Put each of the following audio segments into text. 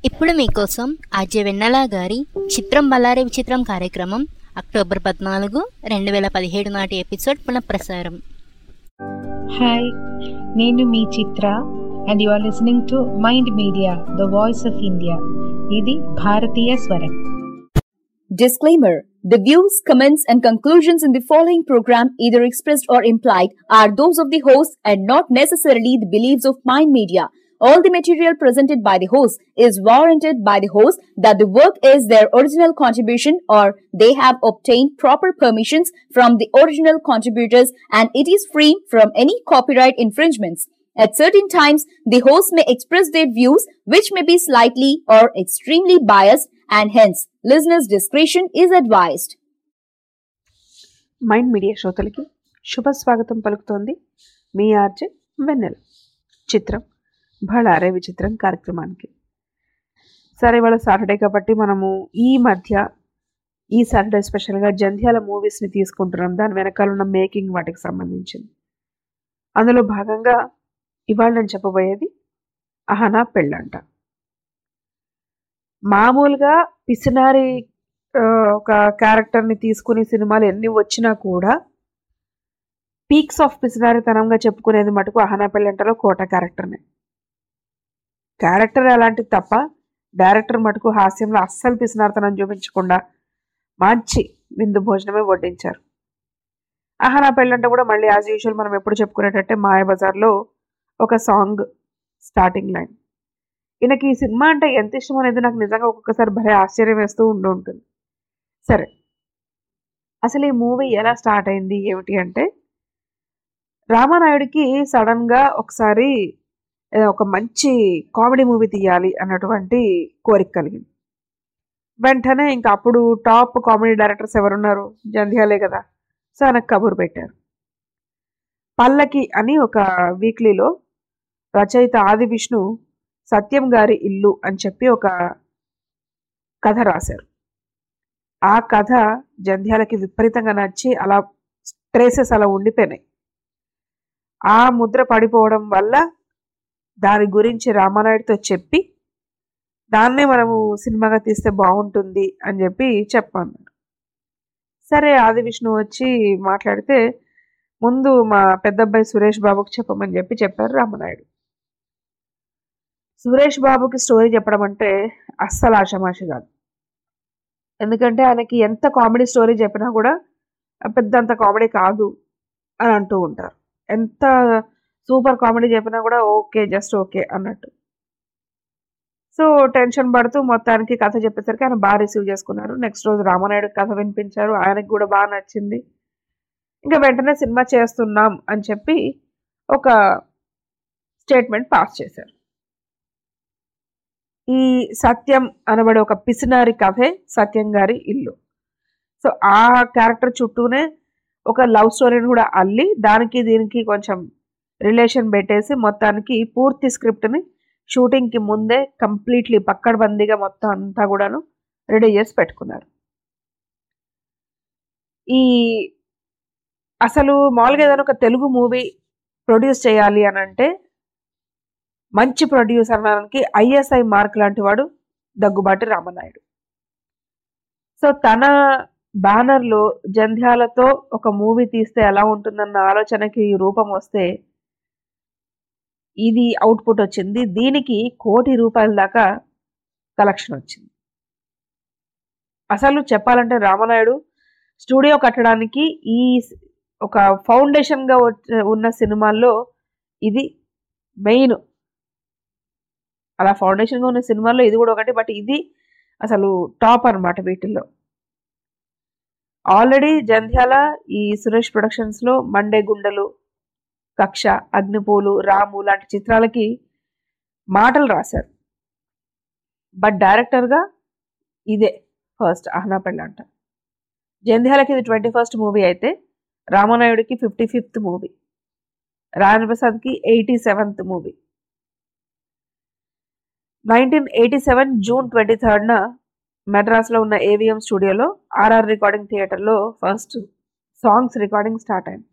ఇప్పుడు మీకోసం ఆర్జే వెన్నెల గారి చిత్రం బల్లారి విచిత్రం కార్యక్రమం అక్టోబర్ పద్నాలుగు రెండు వేల పదిహేడు నాటి ఎపిసోడ్ పునఃప్రసారం హాయ్ నేను మీ Chitra and you are listening to mind media the voice of India ఇది భారతీయ స్వరం Disclaimer The views, comments, and conclusions in the following program, either expressed or implied, are those of the host and not necessarily the beliefs of Mind Media. All the material presented by the host is warranted by the host that the work is their original contribution or they have obtained proper permissions from the original contributors and it is free from any copyright infringements. At certain times, the host may express their views which may be slightly or extremely biased and hence listeners' discretion is advised. Mind Media శ్రోతలకి శుభ స్వాగతం పలుకుతోంది మీ RJ వెన్నెల చిత్రం బళారే విచిత్రం కార్యక్రమానికి సరే ఇవాళ Saturday కాబట్టి మనము ఈ మధ్య ఈ సాటర్డే స్పెషల్గా జంధ్యాల మూవీస్ని తీసుకుంటున్నాం దాని వెనకాల ఉన్న మేకింగ్ వాటికి సంబంధించింది అందులో భాగంగా ఇవాళ నేను చెప్పబోయేది అహనా పెళ్ళంట మామూలుగా పిసినారి ఆ, ఒక క్యారెక్టర్ని తీసుకుని సినిమాలు ఎన్ని వచ్చినా కూడా పీక్స్ ఆఫ్ పిసినారితనంగా చెప్పుకునేది మటుకు అహనా పెళ్ళంటలో కోట క్యారెక్టర్నే క్యారెక్టర్ అలాంటిది తప్ప డైరెక్టర్ మటుకు హాస్యంలో అస్సలు పిసినారితనం చూపించకుండా మంచి విందు భోజనమే వడ్డించారు అహనా పెళ్ళంటే కూడా మళ్ళీ యాజ్ యూజువల్ మనం ఎప్పుడు చెప్పుకునేటట్టే మాయాబజార్లో ఒక సాంగ్ స్టార్టింగ్ లైన్ ఈయనకి ఈ సినిమా అంటే ఎంత ఇష్టం అనేది నాకు నిజంగా ఒక్కొక్కసారి భలే ఆశ్చర్యం వేస్తూ ఉంటూ ఉంటుంది సరే అసలు ఈ మూవీ ఎలా స్టార్ట్ అయింది ఏమిటి అంటే రామానాయుడికి సడన్ గా ఒకసారి ఏదో ఒక మంచి కామెడీ మూవీ తీయాలి అన్నటువంటి కోరిక కలిగింది వెంటనే ఇంకా అప్పుడు టాప్ కామెడీ డైరెక్టర్స్ ఎవరున్నారు జంధ్యాలే కదా సో ఆయనకు కబురు పెట్టారు పల్లకి అని ఒక వీక్లీలో రచయిత ఆది విష్ణు సత్యం గారి ఇల్లు అని చెప్పి ఒక కథ రాశారు ఆ కథ జంధ్యాలకి విపరీతంగా నచ్చి అలా ట్రేసెస్ అలా ఉండిపోయినాయి ఆ ముద్ర పడిపోవడం వల్ల దాని గురించి రామానాయుడితో చెప్పి దాన్నే మనము సినిమాగా తీస్తే బాగుంటుంది అని చెప్పి చెప్పాను సరే ఆది విష్ణు వచ్చి మాట్లాడితే ముందు మా పెద్దబ్బాయి సురేష్ బాబుకి చెప్పమని చెప్పి చెప్పారు రామనాయుడు సురేష్ బాబుకి స్టోరీ చెప్పడం అంటే అస్సలు ఆషమాషి కాదు ఎందుకంటే ఆయనకి ఎంత కామెడీ స్టోరీ చెప్పినా కూడా పెద్దంత కామెడీ కాదు అని అంటూ ఉంటారు ఎంత సూపర్ కామెడీ చెప్పినా కూడా ఓకే జస్ట్ ఓకే అన్నట్టు సో టెన్షన్ పడుతూ మొత్తానికి కథ చెప్పేసరికి ఆయన బాగా రిసీవ్ చేసుకున్నారు నెక్స్ట్ రోజు రామానాయుడు కథ వినిపించారు ఆయనకి కూడా బాగా నచ్చింది ఇంకా వెంటనే సినిమా చేస్తున్నాం అని చెప్పి ఒక స్టేట్మెంట్ పాస్ చేశారు ఈ సత్యం అనబడే ఒక పిసినారి కథే సత్యం గారి ఇల్లు సో ఆ క్యారెక్టర్ చుట్టూనే ఒక లవ్ స్టోరీని కూడా అల్లి దానికి దీనికి కొంచెం రిలేషన్ పెట్టేసి మొత్తానికి పూర్తి స్క్రిప్ట్ని షూటింగ్కి ముందే కంప్లీట్లీ పక్కడబందీగా మొత్తం అంతా కూడాను రెడీ చేసి పెట్టుకున్నారు ఈ అసలు మామూలుగా ఏదైనా ఒక తెలుగు మూవీ ప్రొడ్యూస్ చేయాలి అని అంటే మంచి ప్రొడ్యూసర్ అనడానికి ఐఎస్ఐ మార్క్ లాంటి వాడు దగ్గుబాటి రామనాయుడు సో తన బ్యానర్లో జంధ్యాలతో ఒక మూవీ తీస్తే ఎలా ఉంటుందన్న ఆలోచనకి రూపం వస్తే ఇది అవుట్పుట్ వచ్చింది దీనికి కోటి రూపాయల దాకా కలెక్షన్ వచ్చింది అసలు చెప్పాలంటే రామనాయుడు స్టూడియో కట్టడానికి ఈ ఒక ఫౌండేషన్గా ఉన్న సినిమాల్లో ఇది మెయిన్ అలా ఫౌండేషన్గా ఉన్న సినిమాల్లో ఇది కూడా ఒకటి బట్ ఇది అసలు టాప్ అనమాట వీటిల్లో ఆల్రెడీ జంధ్యాల ఈ సురేష్ ప్రొడక్షన్స్లో మండే గుండెలు కక్ష అగ్నిపూలు రాము లాంటి చిత్రాలకి మాటలు రాశారు బట్ డైరెక్టర్గా ఇదే ఫస్ట్ అహనా పెళ్ళంట జంధ్యాలకి ఇది ట్వంటీ ఫస్ట్ మూవీ అయితే రామనాయుడికి ఫిఫ్టీ ఫిఫ్త్ మూవీ రాజేంద్ర ప్రసాద్కి eighty seventh movie nineteen eighty seven June twenty థర్డ్న మెడ్రాస్లో ఉన్న ఏవిఎం స్టూడియోలో ఆర్ఆర్ రికార్డింగ్ థియేటర్లో ఫస్ట్ సాంగ్స్ రికార్డింగ్ స్టార్ట్ అయింది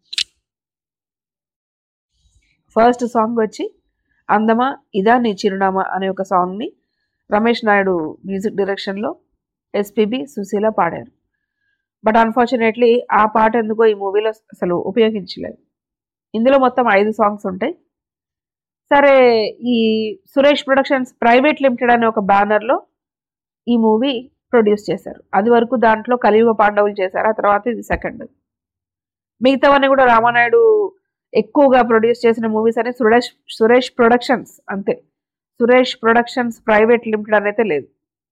ఫస్ట్ సాంగ్ వచ్చి అందమా ఇదా నీ చిరునామా అనే ఒక సాంగ్ని రమేష్ నాయుడు మ్యూజిక్ డైరెక్షన్లో ఎస్పిబి సుశీల పాడారు బట్ అన్ఫార్చునేట్లీ ఆ పాట ఎందుకో ఈ మూవీలో అసలు ఉపయోగించలేదు ఇందులో మొత్తం ఐదు సాంగ్స్ ఉంటాయి సరే ఈ సురేష్ ప్రొడక్షన్స్ ప్రైవేట్ లిమిటెడ్ అనే ఒక బ్యానర్లో ఈ మూవీ ప్రొడ్యూస్ చేశారు అది వరకు దాంట్లో కలియుగ పాండవులు చేశారు ఆ తర్వాత ఇది సెకండ్ మిగతావన్నీ కూడా రామానాయుడు ఎక్కువగా ప్రొడ్యూస్ చేసిన మూవీస్ అని సురేష్ సురేష్ ప్రొడక్షన్స్ అంతే సురేష్ ప్రొడక్షన్స్ ప్రైవేట్ లిమిటెడ్ అనేది లేదు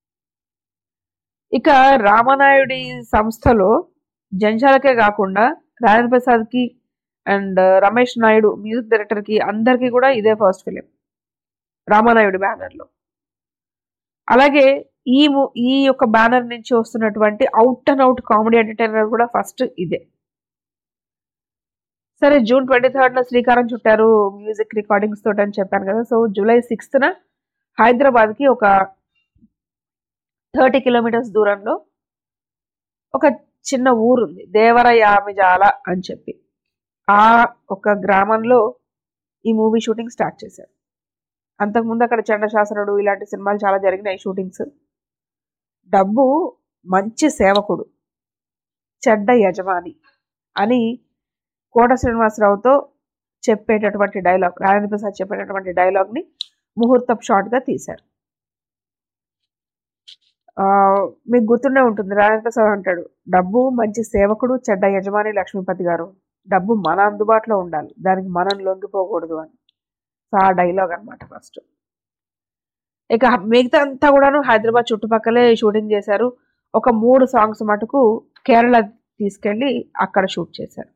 ఇక రామనాయుడి సంస్థలో జంజాలకే కాకుండా రాజేంద్ర ప్రసాద్కి అండ్ రమేష్ నాయుడు మ్యూజిక్ డైరెక్టర్కి అందరికీ కూడా ఇదే ఫస్ట్ ఫిలిం రామానాయుడు బ్యానర్లో అలాగే ఈ ము- ఈ యొక్క బ్యానర్ నుంచి వస్తున్నటువంటి out and out comedy entertainer కూడా ఫస్ట్ ఇదే సరే జూన్ ట్వంటీ థర్డ్న శ్రీకారం చుట్టారు మ్యూజిక్ రికార్డింగ్స్ తోటి అని చెప్పాను కదా సో జూలై సిక్స్త్న హైదరాబాద్కి ఒక థర్టీ కిలోమీటర్స్ దూరంలో ఒక చిన్న ఊరు ఉంది దేవరయామిజాల అని చెప్పి ఆ ఒక గ్రామంలో ఈ మూవీ షూటింగ్ స్టార్ట్ చేశారు అంతకుముందు అక్కడ చండశాసనుడు ఇలాంటి సినిమాలు చాలా జరిగినాయి షూటింగ్స్ డబ్బు మంచి సేవకుడు చెడ్డ యజమాని అని కోట శ్రీనివాసరావుతో చెప్పేటటువంటి డైలాగ్ రాజేంద్ర ప్రసాద్ చెప్పేటటువంటి డైలాగ్ని ముహూర్తపు షాట్గా తీశారు ఆ, మీకు గుర్తుండే ఉంటుంది రాజేంద్ర ప్రసాద్ అంటాడు డబ్బు మంచి సేవకుడు చెడ్డ యజమాని లక్ష్మీపతి గారు డబ్బు మన అందుబాటులో ఉండాలి దానికి మనం లొంగిపోకూడదు అని సో ఆ డైలాగ్ అనమాట ఫస్ట్ ఇక మిగతా అంతా కూడాను హైదరాబాద్ చుట్టుపక్కలే షూటింగ్ చేశారు ఒక మూడు సాంగ్స్ మటుకు కేరళ తీసుకెళ్ళి అక్కడ షూట్ చేశారు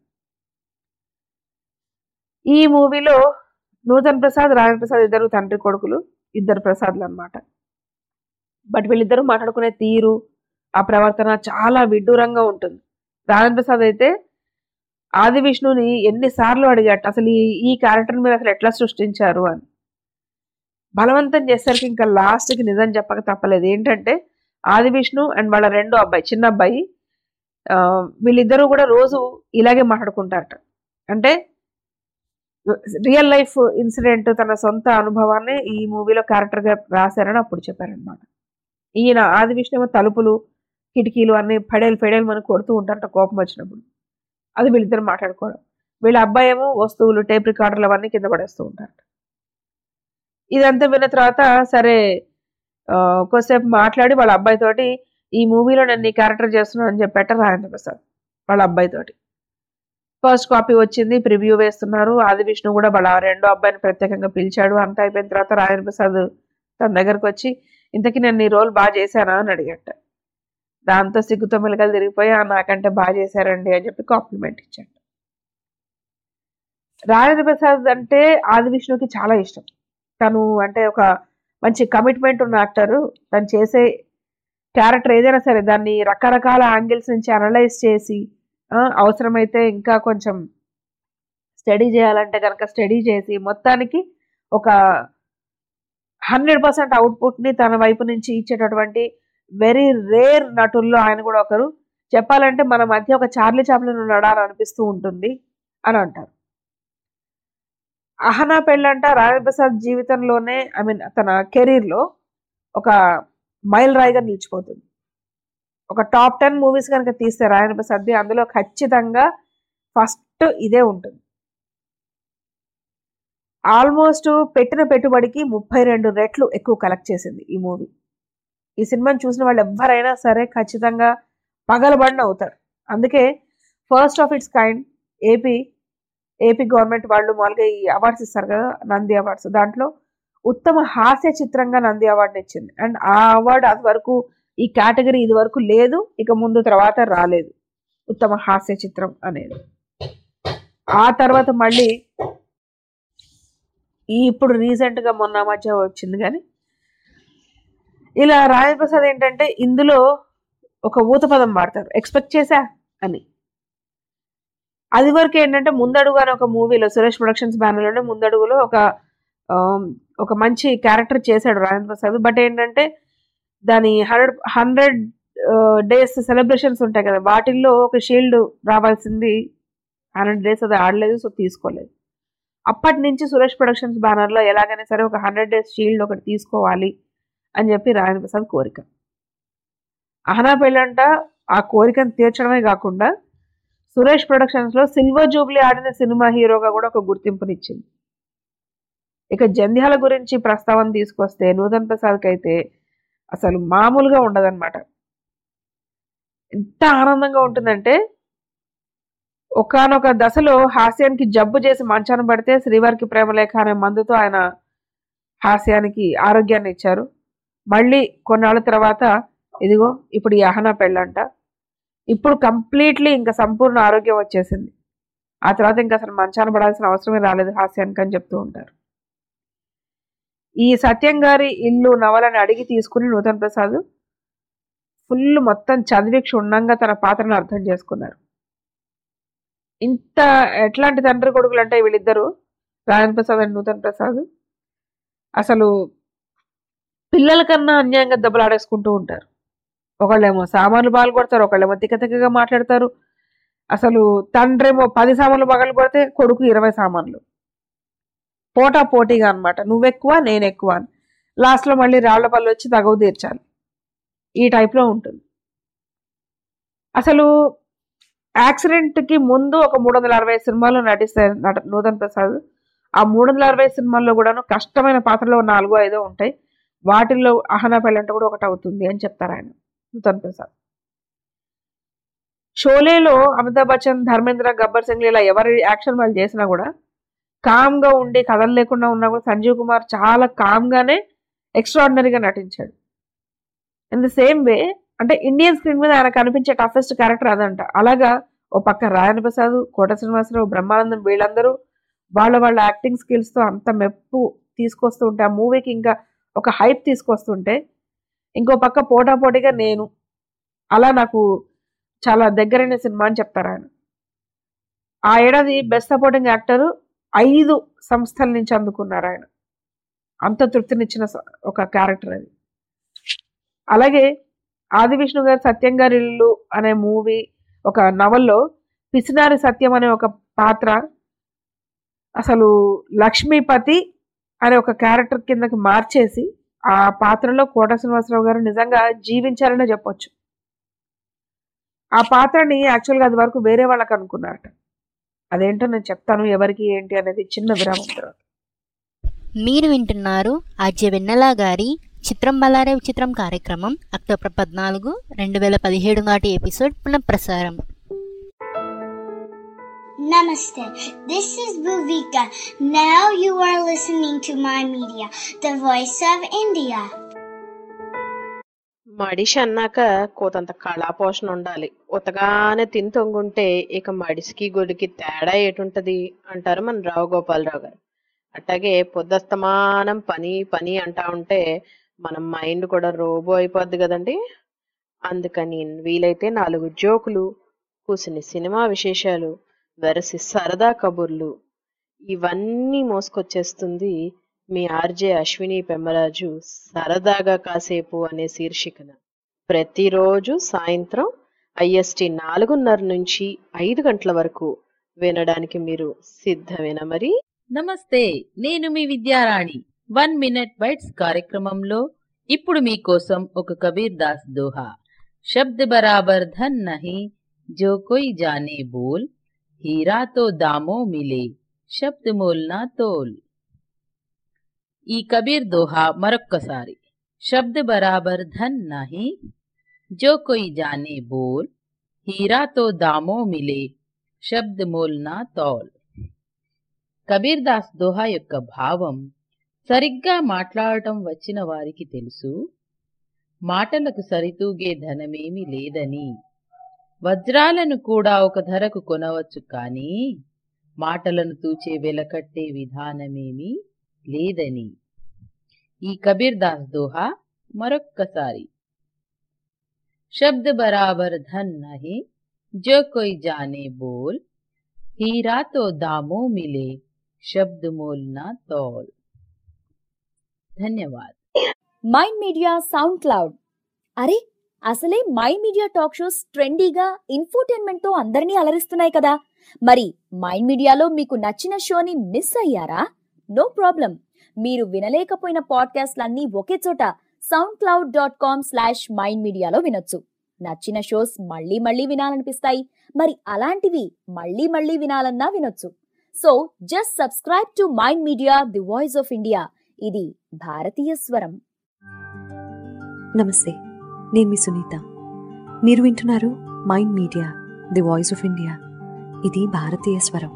ఈ మూవీలో నూతన్ ప్రసాద్ రాజేంద్ర ప్రసాద్ ఇద్దరు తండ్రి కొడుకులు ఇద్దరు ప్రసాద్లు అన్నమాట బట్ వీళ్ళిద్దరూ మాట్లాడుకునే తీరు ఆ ప్రవర్తన చాలా విడ్డూరంగా ఉంటుంది రాజేంద్ర ప్రసాద్ అయితే ఆది విష్ణుని ఎన్నిసార్లు అడిగాట అసలు ఈ ఈ క్యారెక్టర్ మీరు అసలు ఎట్లా సృష్టించారు అని బలవంతం చేసరికి ఇంకా లాస్ట్కి నిజం చెప్పక తప్పలేదు ఏంటంటే ఆది విష్ణు అండ్ వాళ్ళ రెండో అబ్బాయి చిన్న అబ్బాయి ఆ, వీళ్ళిద్దరూ కూడా రోజు ఇలాగే మాట్లాడుకుంటారట అంటే రియల్ లైఫ్ ఇన్సిడెంట్ తన సొంత అనుభవాన్ని ఈ మూవీలో క్యారెక్టర్గా రాశారని అప్పుడు చెప్పారనమాట ఈయన ఆది విష్ణు ఏమో తలుపులు కిటికీలు అన్ని ఫెడేలు ఫెడేలు మనకు కొడుతూ ఉంటారట కోపం వచ్చినప్పుడు అది వీళ్ళిద్దరు మాట్లాడుకోవడం వీళ్ళ అబ్బాయి ఏమో వస్తువులు టేప్ రికార్డర్లు అవన్నీ కింద పడేస్తూ ఉంటారట ఇదంతా విన్న తర్వాత సరే ఆ, కొద్దిసేపు మాట్లాడి వాళ్ళ అబ్బాయితోటి ఈ మూవీలో నేను ఈ క్యారెక్టర్ చేస్తున్నాను అని చెప్పాట రాజేంద్ర ప్రసాద్ వాళ్ళ అబ్బాయితోటి ఫస్ట్ కాపీ వచ్చింది ప్రివ్యూ వేస్తున్నారు ఆది విష్ణు కూడా వాళ్ళ రెండో అబ్బాయిని ప్రత్యేకంగా పిలిచాడు అంతా అయిపోయిన తర్వాత రాజేంద్ర ప్రసాద్ తన దగ్గరకు వచ్చి ఇంతకీ నేను ఈ రోల్ బాగా చేశానా అని అడిగట దాంతో సిగ్గుతో మెలకలు తిరిగిపోయి "ఆ, నాకంటే బాగా చేశారండి అని చెప్పి కాంప్లిమెంట్ ఇచ్చాడు రాజేంద్ర ప్రసాద్ అంటే ఆది విష్ణుకి చాలా ఇష్టం తను అంటే ఒక మంచి కమిట్మెంట్ ఉన్న యాక్టర్ తను చేసే క్యారెక్టర్ ఏదైనా సరే దాన్ని రకరకాల యాంగిల్స్ నుంచి అనలైజ్ చేసి ఆ, అవసరమైతే ఇంకా కొంచెం స్టడీ చేయాలంటే కనుక స్టడీ చేసి మొత్తానికి ఒక హండ్రెడ్ పర్సెంట్ అవుట్పుట్ని తన వైపు నుంచి ఇచ్చేటటువంటి వెరీ రేర్ నటుల్లో ఆయన కూడా ఒకరు చెప్పాలంటే మన మధ్య ఒక చార్లీ చాప్లిన్ ఉన్నాడా అని అనిపిస్తూ ఉంటుంది అని అంటారు అహనా పెళ్ళంట రాజేంద్ర ప్రసాద్ జీవితంలోనే ఐ మీన్ తన కెరీర్లో ఒక మైల్ రాయిగా నిలిచిపోతుంది ఒక టాప్ టెన్ మూవీస్ కనుక తీస్తే రాజేంద్ర ప్రసాద్ అందులో ఖచ్చితంగా ఫస్ట్ ఇదే ఉంటుంది ఆల్మోస్ట్ పెట్టిన పెట్టుబడికి ముప్పై రెండు రెట్లు ఎక్కువ కలెక్ట్ చేసింది ఈ మూవీ ఈ సినిమాని చూసిన వాళ్ళు ఎవరైనా సరే ఖచ్చితంగా పగలబడిన అవుతారు అందుకే first of its kind AP AP government వాళ్ళు మామూలుగా ఈ అవార్డ్స్ ఇస్తారు కదా నంది అవార్డ్స్ దాంట్లో ఉత్తమ హాస్య చిత్రంగా నంది అవార్డు ఇచ్చింది అండ్ ఆ అవార్డు అది వరకు ఈ కేటగిరీ ఇది వరకు లేదు ఇక ముందు తర్వాత రాలేదు ఉత్తమ హాస్య చిత్రం అనేది ఆ తర్వాత మళ్ళీ ఈ ఇప్పుడు రీసెంట్గా మొన్న మధ్య వచ్చింది కానీ ఇలా రాజేంద్ర ప్రసాద్ ఏంటంటే ఇందులో ఒక ఊత పదం వాడతారు ఎక్స్పెక్ట్ చేశా అని అది వరకు ఏంటంటే ముందడుగు అని ఒక మూవీలో సురేష్ ప్రొడక్షన్స్ బ్యానర్లోనే ముందడుగులో ఒక ఆమ్, ఒక మంచి క్యారెక్టర్ చేశాడు రాజేంద్ర ప్రసాద్ బట్ ఏంటంటే దాని హండ్రెడ్ హండ్రెడ్ డేస్ సెలబ్రేషన్స్ ఉంటాయి కదా వాటిల్లో ఒక షీల్డ్ రావాల్సింది హండ్రెడ్ డేస్ అది ఆడలేదు సో తీసుకోలేదు అప్పటి నుంచి సురేష్ ప్రొడక్షన్స్ బ్యానర్లో ఎలాగైనా సరే ఒక హండ్రెడ్ డేస్ షీల్డ్ ఒకటి తీసుకోవాలి అని చెప్పి రాజేంద్ర ప్రసాద్ కోరిక అహనా పెళ్ళంట ఆ కోరికను తీర్చడమే కాకుండా సురేష్ ప్రొడక్షన్స్లో సిల్వర్ జూబ్లీ ఆడిన సినిమా హీరోగా కూడా ఒక గుర్తింపునిచ్చింది ఇక జంధ్యాల గురించి ప్రస్తావన తీసుకొస్తే నూతన్ ప్రసాద్కి అయితే అసలు మామూలుగా ఉండదన్నమాట ఎంత ఆనందంగా ఉంటుందంటే ఒకానొక దశలో హాస్యానికి జబ్బు చేసి మంచాన పడితే శ్రీవారికి ప్రేమలేఖ అనే మందుతో ఆయన హాస్యానికి ఆరోగ్యాన్ని ఇచ్చారు మళ్ళీ కొన్నాళ్ళ తర్వాత ఇదిగో ఇప్పుడు ఈ అహనా పెళ్ళంట ఇప్పుడు కంప్లీట్లీ ఇంకా సంపూర్ణ ఆరోగ్యం వచ్చేసింది ఆ తర్వాత ఇంకా అసలు మంచాన పడాల్సిన అవసరమే రాలేదు హాస్యానికి అని చెప్తూ ఉంటారు ఈ సత్యం గారి ఇల్లు నవలని అడిగి తీసుకుని నూతన్ ప్రసాద్ ఫుల్ మొత్తం చదివి క్షుణ్ణంగా తన పాత్రను అర్థం చేసుకున్నారు ఇంత ఎట్లాంటి తండ్రి కొడుకులు అంటే వీళ్ళిద్దరు రాజన్ ప్రసాద్ అండ్ నూతన్ ప్రసాద్ అసలు పిల్లల కన్నా అన్యాయంగా దెబ్బలాడేసుకుంటూ ఉంటారు ఒకళ్ళేమో సామాన్లు బాగా కొడతారు ఒకళ్ళేమో తిక్క తిక్కగా మాట్లాడతారు అసలు తండ్రేమో పది సామాన్లు పగలు కొడితే కొడుకు ఇరవై సామాన్లు పోటా పోటీగా అనమాట నువ్వెక్కువ నేను ఎక్కువ అని లాస్ట్లో మళ్ళీ రాళ్ల పళ్ళు వచ్చి తగవు తీర్చాలి ఈ టైప్లో ఉంటుంది అసలు యాక్సిడెంట్కి ముందు ఒక మూడు వందల అరవై సినిమాల్లో నటిస్తారు నట నూతన్ ప్రసాద్ ఆ మూడు వందల అరవై సినిమాల్లో కూడాను కష్టమైన పాత్రలో నాలుగో ఐదో ఉంటాయి వాటిల్లో అహనా పెళ్ళంట కూడా ఒకటి అవుతుంది అని చెప్తారు ఆయన నూతన్ ప్రసాద్ షోలేలో అమితాబ్ బచ్చన్ ధర్మేంద్ర గబ్బర్ సింగ్ ఇలా ఎవరి యాక్షన్ వాళ్ళు చేసినా కూడా కామ్గా ఉండి కథలు లేకుండా ఉన్నా కూడా సంజీవ్ కుమార్ చాలా కామ్గానే ఎక్స్ట్రాడినరీగా నటించాడు ఇన్ ద సేమ్ వే అంటే ఇండియన్ స్క్రీన్ మీద ఆయన కనిపించే టఫెస్ట్ క్యారెక్టర్ అదంట అలాగా ఓ పక్క రాయన ప్రసాద్ కోట శ్రీనివాసరావు బ్రహ్మానందం వీళ్ళందరూ వాళ్ళ వాళ్ళ యాక్టింగ్ స్కిల్స్తో అంత మెప్పు తీసుకొస్తూ ఉంటే ఆ మూవీకి ఇంకా ఒక హైప్ తీసుకొస్తుంటే ఇంకో పక్క పోటాపోటీగా నేను అలా నాకు చాలా దగ్గరైన సినిమా అని చెప్తారు ఆయన ఆ ఏడాది బెస్ట్ సపోర్టింగ్ యాక్టర్ ఐదు సంస్థల నుంచి అందుకున్నారు ఆయన అంత తృప్తినిచ్చిన స- ఒక క్యారెక్టర్ అది అలాగే ఆది విష్ణు గారు సత్యం గారి ఇల్లు అనే మూవీ ఒక నవల్లో పిసినారి సత్యం అనే ఒక పాత్ర అసలు లక్ష్మీపతి అనే ఒక క్యారెక్టర్ కిందకి మార్చేసి ఆ పాత్రలో కోట శ్రీనివాసరావు గారు నిజంగా జీవించారనే చెప్పొచ్చు ఆ పాత్రని యాక్చువల్గా అది వరకు వేరే వాళ్ళకి అనుకున్నారట అదేంటో నేను చెప్తాను ఎవరికి ఏంటి అనేది చిన్న విరామం తర్వాత మీరు వింటున్నారు ఆర్జే వెన్నెల గారి చిత్రం బలారే విచిత్రం కార్యక్రమం అక్టోబర్ పద్నాలుగు రెండు వేల పదిహేడు నాటి ఎపిసోడ్ పునఃప్రసారం Namaste. This is Bhuvika. Now you are listening to my media, the voice of India. మడిషి అన్నాక కోతంత కళాపోషణ ఉండాలి ఉతగానే తిని తొంగుంటే ఇక మడిసికి గొడికి తేడా ఏటుంటది అంటారు మన రావు గోపాలరావు గారు అట్లాగే పొద్దస్తమానం పని పని అంటా ఉంటే మన మైండ్ కూడా రోబో అయిపోద్ది కదండి అందుకని వీలైతే నాలుగు జోకులు కూసిని సినిమా విశేషాలు వెరసి సరదా కబుర్లు ఇవన్నీ మోసుకొచ్చేస్తుంది మీ ఆర్జే అశ్విని పెమ్మరాజు సరదాగా కాసేపు అనే శీర్షికన ప్రతిరోజు సాయంత్రం ఐఎస్టి నాలుగున్నర నుంచి ఐదు గంటల వరకు వినడానికి మీరు సిద్ధమేనా మరి నమస్తే నేను మీ విద్యారాణి వన్ మినిట్ బైట్స్ కార్యక్రమంలో ఇప్పుడు మీకోసం ఒక కబీర్ దాస్ దోహా శబ్ద బరాబర్ ధన్ నహి జో కోయి జానే బోల్ హీరా తో దామో మిలే శబ్ద మోల్ నా తోల్ ఈ కబీర్ దోహా మరొక్కసారి శబ్ద బరాబర్ ధన్ నహి జో కోయి జానే బోల్ హీరా తో దామో మిలే శబ్ద మోల్ నా తోల్ కబీర్ దాస్ దోహా యొక్క భావం సరిగ్గా మాట్లాడటం వచ్చిన వారికి తెలుసు మాటలకు సరితూగే ధనమేమి లేదని వజ్రాలను కూడా ఒక ధరకు కొనవచ్చు కానీ మాటలను తూచే వెలకట్టే విధానమేమీ లేదని ఈ కబీర్ దాస్ దోహా మరొక్కసారి శబ్ద బరాబర్ ధన్ నహి జో కోయి జానే బోల్ हीरा तो दामो मिले शब्द मोल ना तौल ధన్యవాద్ మైండ్ మీడియా సౌండ్ క్లౌడ్ అరే అసలే మైండ్ మీడియా టాక్ షోస్ ట్రెండీగా ఇన్ఫోటైన్మెంట్ తో అందరినీ అలరిస్తున్నాయి కదా మరి మైండ్ మీడియాలో మీకు నచ్చిన షోని మిస్ అయ్యారా నో ప్రాబ్లం మీరు వినలేకపోయిన పాడ్కాస్ట్లన్నీ ఒకే చోట SoundCloud dot com slash Mind మీడియాలో వినొచ్చు నచ్చిన షోస్ మళ్ళీ మళ్ళీ వినాలనిపిస్తాయి మరి అలాంటివి మళ్ళీ మళ్ళీ వినాలన్నా వినొచ్చు so just subscribe to mind media the voice of India ఇది భారతీయ స్వరం నమస్తే నేను మీ సునీత మీరు వింటున్నారు mind media the voice of India ఇది భారతీయ స్వరం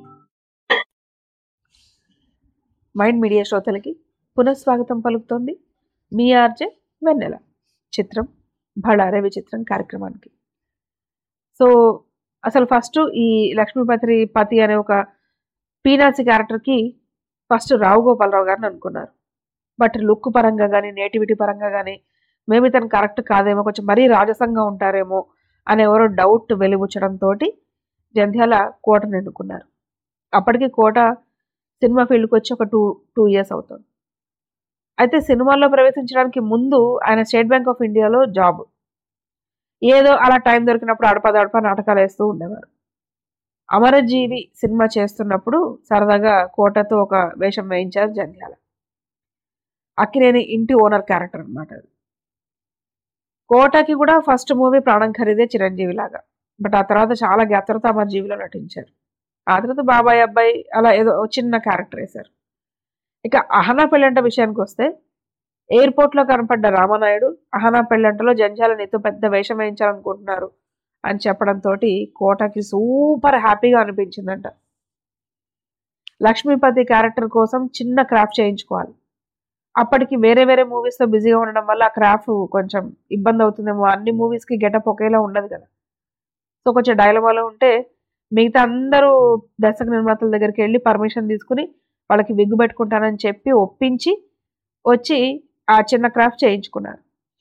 మైండ్ మీడియా శ్రోతలకి పునఃస్వాగతం పలుకుతోంది మీ ఆర్జే వెన్నెల చిత్రం భళారే విచిత్రం కార్యక్రమానికి సో అసలు ఫస్ట్ ఈ లక్ష్మీపతి పతి అనే ఒక పీనాసి క్యారెక్టర్కి ఫస్ట్ రావు గోపాలరావు గారిని అనుకున్నారు బట్ లుక్ పరంగా కానీ నేటివిటీ పరంగా కానీ మేబీ తను కరెక్ట్ కాదేమో కొంచెం మరీ రాజసంగా ఉంటారేమో అని ఎవరో డౌట్ వెలిబుచ్చడంతో జంధ్యాల కోటను ఎన్నుకున్నారు అప్పటికి కోట సినిమా ఫీల్డ్కి వచ్చి ఒక టూ టూ ఇయర్స్ అవుతుంది అయితే సినిమాల్లో ప్రవేశించడానికి ముందు ఆయన స్టేట్ బ్యాంక్ ఆఫ్ ఇండియాలో జాబ్ ఏదో అలా టైం దొరికినప్పుడు అడపదడప నాటకాలు వేస్తూ ఉండేవారు అమరజీవి సినిమా చేస్తున్నప్పుడు సరదాగా కోటతో ఒక వేషం వేయించారు జంధ్యాల అక్కినేని ఇంటి ఓనర్ క్యారెక్టర్ అనమాట అది కోటకి కూడా ఫస్ట్ మూవీ ప్రాణం ఖరీదే చిరంజీవి లాగా బట్ ఆ తర్వాత చాలా గ్యాప్ తర్వాత అమరజీవిలో నటించారు ఆ తర్వాత బాబాయ్ అబ్బాయి అలా ఏదో చిన్న క్యారెక్టర్ వేశారు ఇక అహనా పెళ్ళంట విషయానికి వస్తే ఎయిర్పోర్ట్లో కనపడ్డ రామనాయుడు అహనా పెళ్ళంటలో జంజాల నీతో పెద్ద వేషం వేయించాలనుకుంటున్నారు అని చెప్పడంతో కోటకి సూపర్ హ్యాపీగా అనిపించిందంట లక్ష్మీపతి క్యారెక్టర్ కోసం చిన్న క్రాఫ్ట్ చేయించుకోవాలి అప్పటికి వేరే వేరే మూవీస్తో బిజీగా ఉండడం వల్ల ఆ క్రాఫ్ట్ కొంచెం ఇబ్బంది అవుతుందేమో అన్ని మూవీస్కి గెటప్ ఒకేలా ఉండదు కదా సో కొంచెం డైలమాలో ఉంటే మిగతా అందరూ దర్శక నిర్మాతల దగ్గరికి వెళ్ళి పర్మిషన్ తీసుకుని వాళ్ళకి విగ్గు పెట్టుకుంటానని చెప్పి ఒప్పించి వచ్చి ఆ చిన్న క్రాఫ్ట్ చేయించుకున్నారు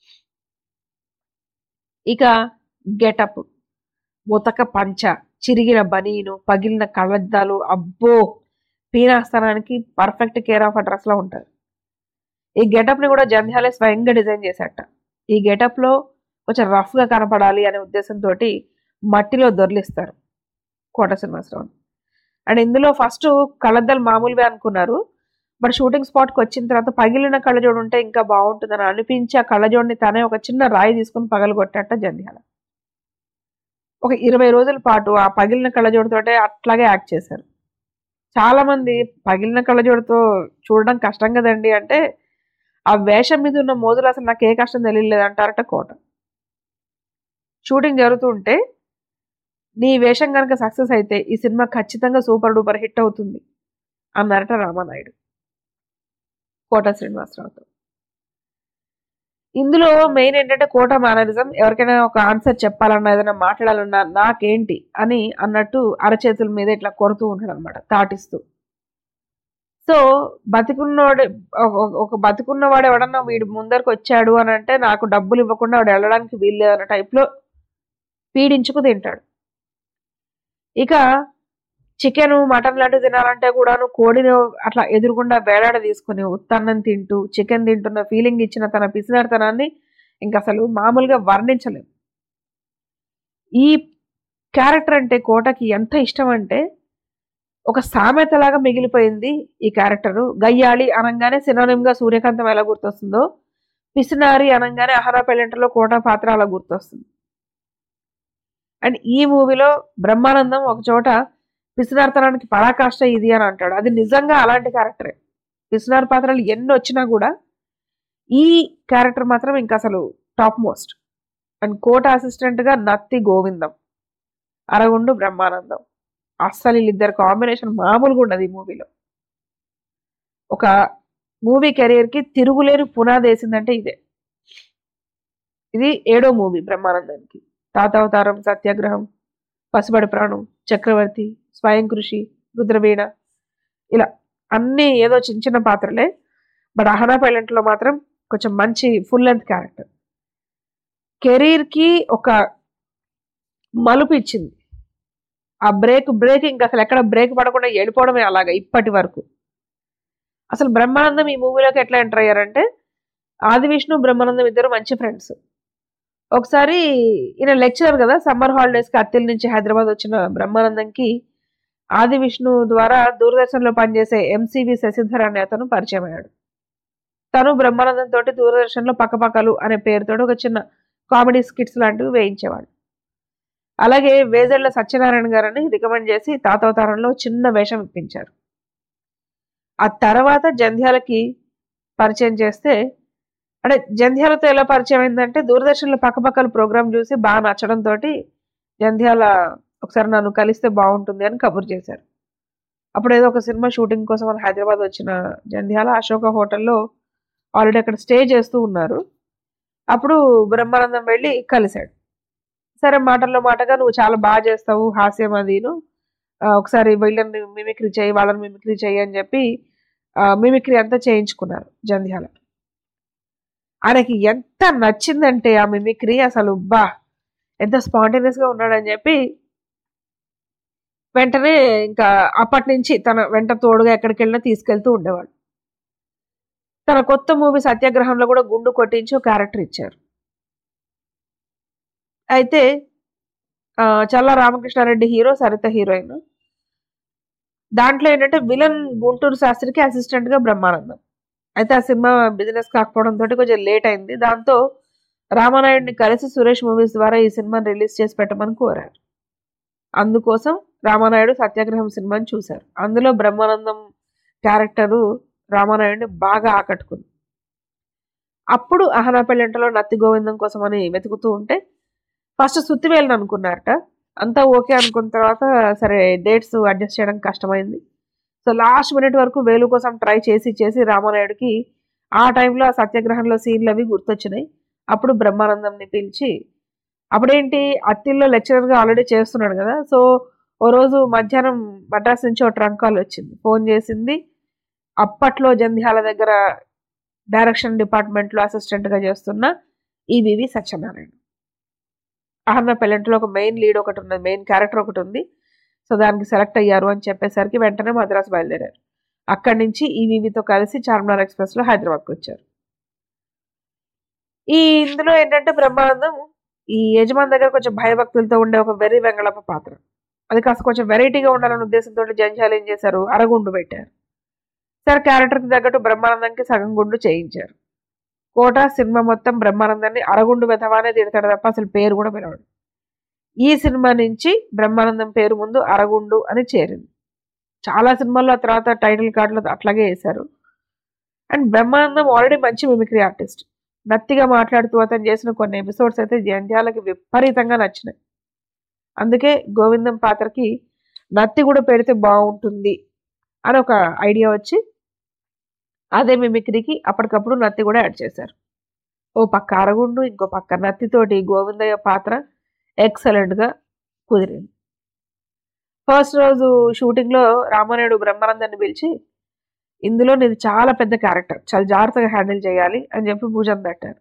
ఇక గెటప్ ముతక పంచ చిరిగిన బనీను పగిలిన కళ్ళద్దాలు అబ్బో పీనాస్థానానికి పర్ఫెక్ట్ కేర్ ఆఫ్ అడ్రస్లో ఉంటారు ఈ గెటప్ని కూడా జంధ్యాలే స్వయంగా డిజైన్ చేశాట ఈ గెటప్లో కొంచెం రఫ్గా కనపడాలి అనే ఉద్దేశంతో మట్టిలో దొర్లిస్తారు కోట శ్రీనివాసరావు అండ్ ఇందులో ఫస్ట్ కళ్ళద్దాలు మామూలువే అనుకున్నారు బట్ షూటింగ్ స్పాట్కి వచ్చిన తర్వాత పగిలిన కళ్ళజోడు ఉంటే ఇంకా బాగుంటుందని అనిపించి ఆ కళ్ళజోడిని తనే ఒక చిన్న రాయి తీసుకుని పగలగొట్టేట జంధ్యాల ఒక ఇరవై రోజుల పాటు ఆ పగిలిన కళ్ళజోడితోటే అట్లాగే యాక్ట్ చేశారు చాలా మంది పగిలిన కళ్ళజోడితో చూడడం కష్టం కదండి అంటే ఆ వేషం మీద ఉన్న మోజులు అసలు నాకు ఏ కష్టం తెలియలేదు అంటారట కోట షూటింగ్ జరుగుతూ ఉంటే నీ వేషం కనుక సక్సెస్ అయితే ఈ సినిమా ఖచ్చితంగా సూపర్ డూపర్ హిట్ అవుతుంది అన్నారట రామానాయుడు కోట శ్రీనివాసరావుతో ఇందులో మెయిన్ ఏంటంటే కోట మేనరిజం ఎవరికైనా ఒక ఆన్సర్ చెప్పాలన్నా ఏదైనా మాట్లాడాలన్నా నాకేంటి అని అన్నట్టు అరచేతుల మీద ఇట్లా కొడుతూ ఉంటాడు అనమాట తాటిస్తూ సో బతికున్నవాడు ఒక- ఒక బతికున్నవాడు ఎవడన్నా వీడు ముందరకు వచ్చాడు అని అంటే నాకు డబ్బులు ఇవ్వకుండా వాడు వెళ్ళడానికి వీల్లేదు అన్న టైప్లో పీడించుకు తింటాడు ఇక చికెన్ మటన్ లాంటివి తినాలంటే కూడాను కోడిని అట్లా ఎదురుగుండా వేలాడ తీసుకుని ఉత్తన్నం తింటూ చికెన్ తింటున్న ఫీలింగ్ ఇచ్చిన తన పిసినారితనాన్ని ఇంకా అసలు మామూలుగా వర్ణించలేం ఈ క్యారెక్టర్ అంటే కోటకి ఎంత ఇష్టం అంటే ఒక సామెతలాగా మిగిలిపోయింది ఈ క్యారెక్టరు గయ్యాళి అనగానే సినోనిమ్గా సూర్యకాంతం ఎలా గుర్తొస్తుందో పిసినారి అనగానే అహరా పెళ్ళంటలో కోట పాత్ర అలా గుర్తొస్తుంది అండ్ ఈ మూవీలో బ్రహ్మానందం ఒక చోట పిసినార్తనానికి పరాకాష్ట ఇది అని అంటాడు అది నిజంగా అలాంటి క్యారెక్టరే పిసినార్ పాత్రలు ఎన్ని వచ్చినా కూడా ఈ క్యారెక్టర్ మాత్రం ఇంకా అసలు టాప్ మోస్ట్ అండ్ కోట అసిస్టెంట్గా నత్తి గోవిందం అరగుండు బ్రహ్మానందం అస్సలు వీళ్ళిద్దరు కాంబినేషన్ మామూలుగా ఉండదు ఈ మూవీలో ఒక మూవీ కెరీర్కి తిరుగులేని పునాది వేసిందంటే ఇదే ఇది ఏడో మూవీ బ్రహ్మానందానికి తాతావతారం సత్యాగ్రహం పసుబడి ప్రాణం చక్రవర్తి స్వయం కృషి రుద్రవీణ ఇలా అన్నీ ఏదో చిన్న చిన్న పాత్రలే బట్ అహనా పైలెంట్లో మాత్రం కొంచెం మంచి ఫుల్ లెంత్ క్యారెక్టర్ కెరీర్కి ఒక మలుపు ఇచ్చింది ఆ బ్రేక్ బ్రేక్ ఇంకా అసలు ఎక్కడ బ్రేక్ పడకుండా వెళ్ళిపోవడమే అలాగా ఇప్పటి వరకు అసలు బ్రహ్మానందం ఈ మూవీలోకి ఎట్లా ఎంటర్ అయ్యారంటే ఆది విష్ణు బ్రహ్మానందం ఇద్దరు మంచి ఫ్రెండ్స్ ఒకసారి ఈయన లెక్చరర్ కదా సమ్మర్ హాలిడేస్కి అత్తిల్ నుంచి హైదరాబాద్ వచ్చిన బ్రహ్మానందంకి ఆది విష్ణు ద్వారా దూరదర్శన్లో పనిచేసే ఎంసీవి శశిధర్ అనే అతను పరిచయం అయ్యాడు తను బ్రహ్మానందం తోటి దూరదర్శన్లో పక్కపక్కలు అనే పేరుతో ఒక చిన్న కామెడీ స్కిట్స్ లాంటివి వేయించేవాడు అలాగే వేజళ్ల సత్యనారాయణ గారిని రికమెండ్ చేసి తాతవతారంలో చిన్న వేషం ఇప్పించారు ఆ తర్వాత జంధ్యాలకి పరిచయం చేస్తే అంటే జంధ్యాలతో ఎలా పరిచయం అయిందంటే దూరదర్శన్లో పక్కపక్కల ప్రోగ్రామ్ చూసి బాగా నచ్చడంతో జంధ్యాల ఒకసారి నన్ను కలిస్తే బాగుంటుంది అని కబుర్ చేశారు అప్పుడు ఏదో ఒక సినిమా షూటింగ్ కోసం అని హైదరాబాద్ వచ్చిన జంధ్యాల అశోక హోటల్లో ఆల్రెడీ అక్కడ స్టే చేస్తూ ఉన్నారు అప్పుడు బ్రహ్మానందం వెళ్ళి కలిశాడు సరే మాటల్లో మాటగా నువ్వు చాలా బాగా చేస్తావు హాస్యం అదిను ఆ, ఒకసారి వీళ్ళని మిమిక్రీ చేయి వాళ్ళని మిమిక్రీ చేయి అని చెప్పి మిమిక్రీ అంతా చేయించుకున్నారు జంధ్యాల ఆయనకి ఎంత నచ్చిందంటే ఆ మిమిక్రీ అసలు బా ఎంత spontaneous గా ఉన్నాడని చెప్పి వెంటనే ఇంకా అప్పటి నుంచి తన వెంట తోడుగా ఎక్కడికి వెళ్ళినా తీసుకెళ్తూ ఉండేవాడు తన కొత్త మూవీ సత్యాగ్రహంలో కూడా గుండు కొట్టించి ఒక క్యారెక్టర్ ఇచ్చారు అయితే ఆ, చల్లా రామకృష్ణారెడ్డి హీరో సరిత హీరోయిన్ దాంట్లో ఏంటంటే విలన్ గుంటూరు శాస్త్రికి అసిస్టెంట్ గా బ్రహ్మానందం అయితే ఆ సినిమా బిజినెస్ కాకపోవడం తోటి కొంచెం లేట్ అయింది దాంతో రామానాయుడిని కలిసి సురేష్ మూవీస్ ద్వారా ఈ సినిమాని రిలీజ్ చేసి పెట్టమని కోరారు అందుకోసం రామానాయుడు సత్యాగ్రహం సినిమాని చూశారు అందులో బ్రహ్మానందం క్యారెక్టరు రామానాయుడిని బాగా ఆకట్టుకుంది అప్పుడు అహనాపెళ్ళంటలో నత్తి గోవిందం కోసం అని వెతుకుతూ ఉంటే ఫస్ట్ సుత్తివేలను అనుకున్నారట అంతా ఓకే అనుకున్న తర్వాత సరే డేట్స్ అడ్జస్ట్ చేయడం కష్టమైంది సో లాస్ట్ మినిట్ వరకు వేలు కోసం ట్రై చేసి చేసి రామానాయుడికి ఆ టైంలో ఆ సత్యాగ్రహంలో సీన్లు అవి గుర్తొచ్చినాయి అప్పుడు బ్రహ్మానందంని పిలిచి అప్పుడేంటి అత్తిల్లో లెక్చరర్గా ఆల్రెడీ చేస్తున్నాడు కదా సో ఓ రోజు మధ్యాహ్నం మద్రాస్ నుంచి ఒక ట్రంక్ కాల్ వచ్చింది ఫోన్ చేసింది అప్పట్లో జంధ్యాల దగ్గర డైరెక్షన్ డిపార్ట్మెంట్లో అసిస్టెంట్గా చేస్తున్న ఈవివి సత్యనారాయణ అహన్న పెళ్ళంటిలో ఒక మెయిన్ లీడ్ ఒకటి ఉన్నది మెయిన్ క్యారెక్టర్ ఒకటి ఉంది సో దానికి సెలెక్ట్ అయ్యారు అని చెప్పేసరికి వెంటనే మద్రాసు బయలుదేరారు అక్కడి నుంచి ఈవీవీతో కలిసి చార్మినార్ ఎక్స్ప్రెస్లో హైదరాబాద్కి వచ్చారు ఈ ఇందులో ఏంటంటే బ్రహ్మానందం ఈ యజమాని దగ్గర కొంచెం భయభక్తులతో ఉండే ఒక వెర్రి వెంగళప్ప పాత్ర అది కాస్త కొంచెం వెరైటీగా ఉండాలనే ఉద్దేశంతో జంజాలు ఏం చేశారు అరగుండు పెట్టారు సరే క్యారెక్టర్కి తగ్గట్టు బ్రహ్మానందంకి సగం గుండు చేయించారు కోట సినిమా మొత్తం బ్రహ్మానందాన్ని అరగుండు వెధవానే తిడతాడు తప్ప అసలు పేరు కూడా పిలవడు ఈ సినిమా నుంచి బ్రహ్మానందం పేరు ముందు అరగుండు అని చేరింది చాలా సినిమాల్లో ఆ తర్వాత టైటిల్ కార్డులో అట్లాగే వేశారు అండ్ బ్రహ్మానందం ఆల్రెడీ మంచి మిమిక్రీ ఆర్టిస్ట్ నత్తిగా మాట్లాడుతూ అతను చేసిన కొన్ని ఎపిసోడ్స్ అయితే జంధ్యాలకి విపరీతంగా నచ్చినాయి అందుకే గోవిందం పాత్రకి నత్తి కూడా పెడితే బాగుంటుంది అని ఒక ఐడియా వచ్చి అదే మిమిక్రీకి అప్పటికప్పుడు నత్తి కూడా యాడ్ చేశారు ఓ పక్క అరగుండు ఇంకో పక్క నత్తితోటి గోవిందయ్య పాత్ర ఎక్సలెంట్గా కుదిరింది ఫస్ట్ రోజు షూటింగ్లో రామానాయుడు బ్రహ్మానందాన్ని పిలిచి ఇందులో నీది చాలా పెద్ద క్యారెక్టర్ చాలా జాగ్రత్తగా హ్యాండిల్ చేయాలి అని చెప్పి భుజం పెట్టారు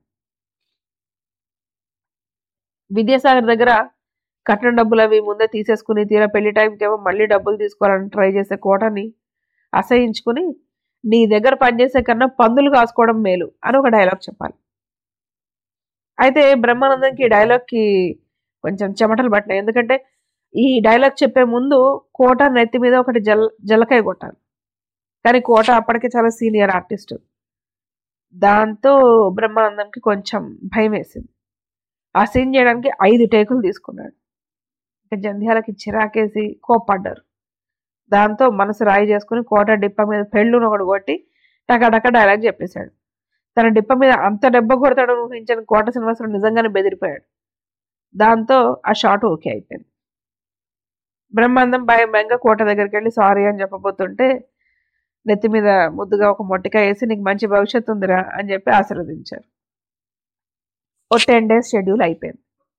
విద్యాసాగర్ దగ్గర కట్టిన డబ్బులు అవి ముందే తీసేసుకుని తీరా పెళ్లి టైంకి ఏమో మళ్ళీ డబ్బులు తీసుకోవాలని ట్రై చేసే కోటని అసహించుకుని నీ దగ్గర పనిచేసే కన్నా పందులు కాసుకోవడం మేలు అని ఒక డైలాగ్ చెప్పాలి అయితే బ్రహ్మానందంకి ఈ డైలాగ్కి కొంచెం చెమటలు పట్టినాయి ఎందుకంటే ఈ డైలాగ్ చెప్పే ముందు కోట నెత్తి మీద ఒకటి జల్ జలకాయ కొట్టాలి కానీ కోట అప్పటికే చాలా సీనియర్ ఆర్టిస్ట్ దాంతో బ్రహ్మానందంకి కొంచెం భయం వేసింది ఆ సీన్ చేయడానికి ఐదు టేకులు తీసుకున్నాడు ఇంకా జంధ్యాలకి చిరాకేసి కోప్పడ్డారు దాంతో మనసు రాయి చేసుకుని కోట డిప్ప మీద పెళ్ళును ఒకటి కొట్టి టకాటక డైలాగ్ చెప్పేశాడు తన డిప్ప మీద అంత దెబ్బ కొడతాడు ఊహించని కోట శ్రీనివాసరావు నిజంగానే బెదిరిపోయాడు దాంతో ఆ షాట్ ఓకే అయిపోయింది బ్రహ్మాండం భయం భయంగా కోట దగ్గరికి వెళ్ళి సారీ అని చెప్పబోతుంటే నెత్తి మీద ముద్దుగా ఒక మొట్టికాయ వేసి నీకు మంచి భవిష్యత్తు ఉందిరా అని చెప్పి ఆశీర్వదించారు ఓ టెన్ డేస్ షెడ్యూల్ అయిపోయింది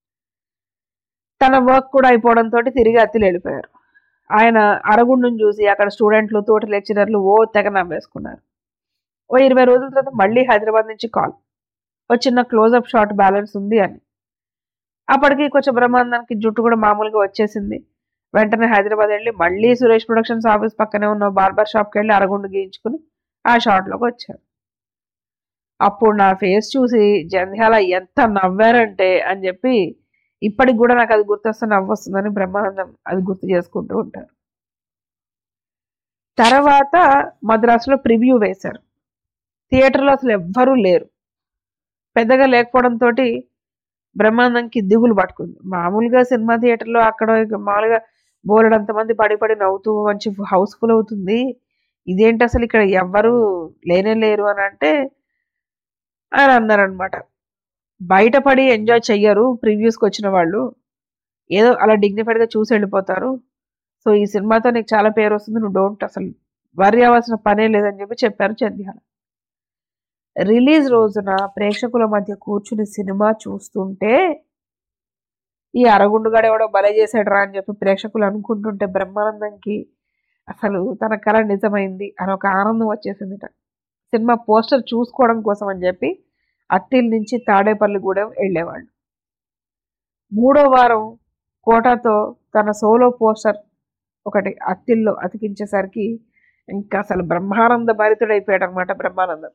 తన వర్క్ కూడా అయిపోవడంతో తిరిగి అత్తిలు వెళ్ళిపోయారు ఆయన అరగుండును చూసి అక్కడ స్టూడెంట్లు తోటి లెక్చరర్లు ఓ తెగ నవ్వేసుకున్నారు ఓ ఇరవై రోజుల తర్వాత మళ్ళీ హైదరాబాద్ నుంచి కాల్ ఓ చిన్న క్లోజప్ షాట్ బ్యాలెన్స్ ఉంది అని అప్పటికి కొంచెం బ్రహ్మాండానికి జుట్టు కూడా మామూలుగా వచ్చేసింది వెంటనే హైదరాబాద్ వెళ్ళి మళ్ళీ సురేష్ ప్రొడక్షన్స్ ఆఫీస్ పక్కనే ఉన్న బార్బర్ షాప్కి వెళ్ళి అరగుండు గీయించుకుని ఆ షాట్లోకి వచ్చారు అప్పుడు నా ఫేస్ చూసి జంధ్యాల ఎంత నవ్వారంటే అని చెప్పి ఇప్పటికి కూడా నాకు అది గుర్తొస్తే నవ్వు వస్తుందని బ్రహ్మానందం అది గుర్తు చేసుకుంటూ ఉంటారు తర్వాత మద్రాసులో ప్రివ్యూ వేశారు థియేటర్లో అసలు ఎవ్వరూ లేరు పెద్దగా లేకపోవడంతో బ్రహ్మానందంకి దిగులు పట్టుకుంది మామూలుగా సినిమా థియేటర్లో అక్కడ ఇక మామూలుగా బోలెడంత మంది పడి పడి నవ్వుతూ మంచి హౌస్ఫుల్ అవుతుంది ఇదేంటి అసలు ఇక్కడ ఎవ్వరు లేనే లేరు అని అంటే ఆయన అన్నారనమాట బయటపడి ఎంజాయ్ చెయ్యరు ప్రివ్యూస్కి వచ్చిన వాళ్ళు ఏదో అలా డిగ్నిఫైడ్గా చూసి వెళ్ళిపోతారు సో ఈ సినిమాతో నీకు చాలా పేరు వస్తుంది నువ్వు డోంట్ అసలు వరి అవ్వాల్సిన పనే లేదని చెప్పి చెప్పారు చంద్యాల రిలీజ్ రోజున ప్రేక్షకుల మధ్య కూర్చుని సినిమా చూస్తుంటే ఈ అరగుండుగాడు ఎవడో బలే చేశాడు రా అని చెప్పి ప్రేక్షకులు అనుకుంటుంటే బ్రహ్మానందంకి అసలు తన కళ నిజమైంది అని ఒక ఆనందం వచ్చేసిందిట సినిమా పోస్టర్ చూసుకోవడం కోసం అని చెప్పి అత్తిల్ నుంచి తాడేపల్లిగూడెం వెళ్ళేవాళ్ళు మూడో వారం కోటాతో తన సోలో పోస్టర్ ఒకటి అత్తిల్లో అతికించేసరికి ఇంకా అసలు బ్రహ్మానంద భరితుడైపోయాడు అనమాట బ్రహ్మానందం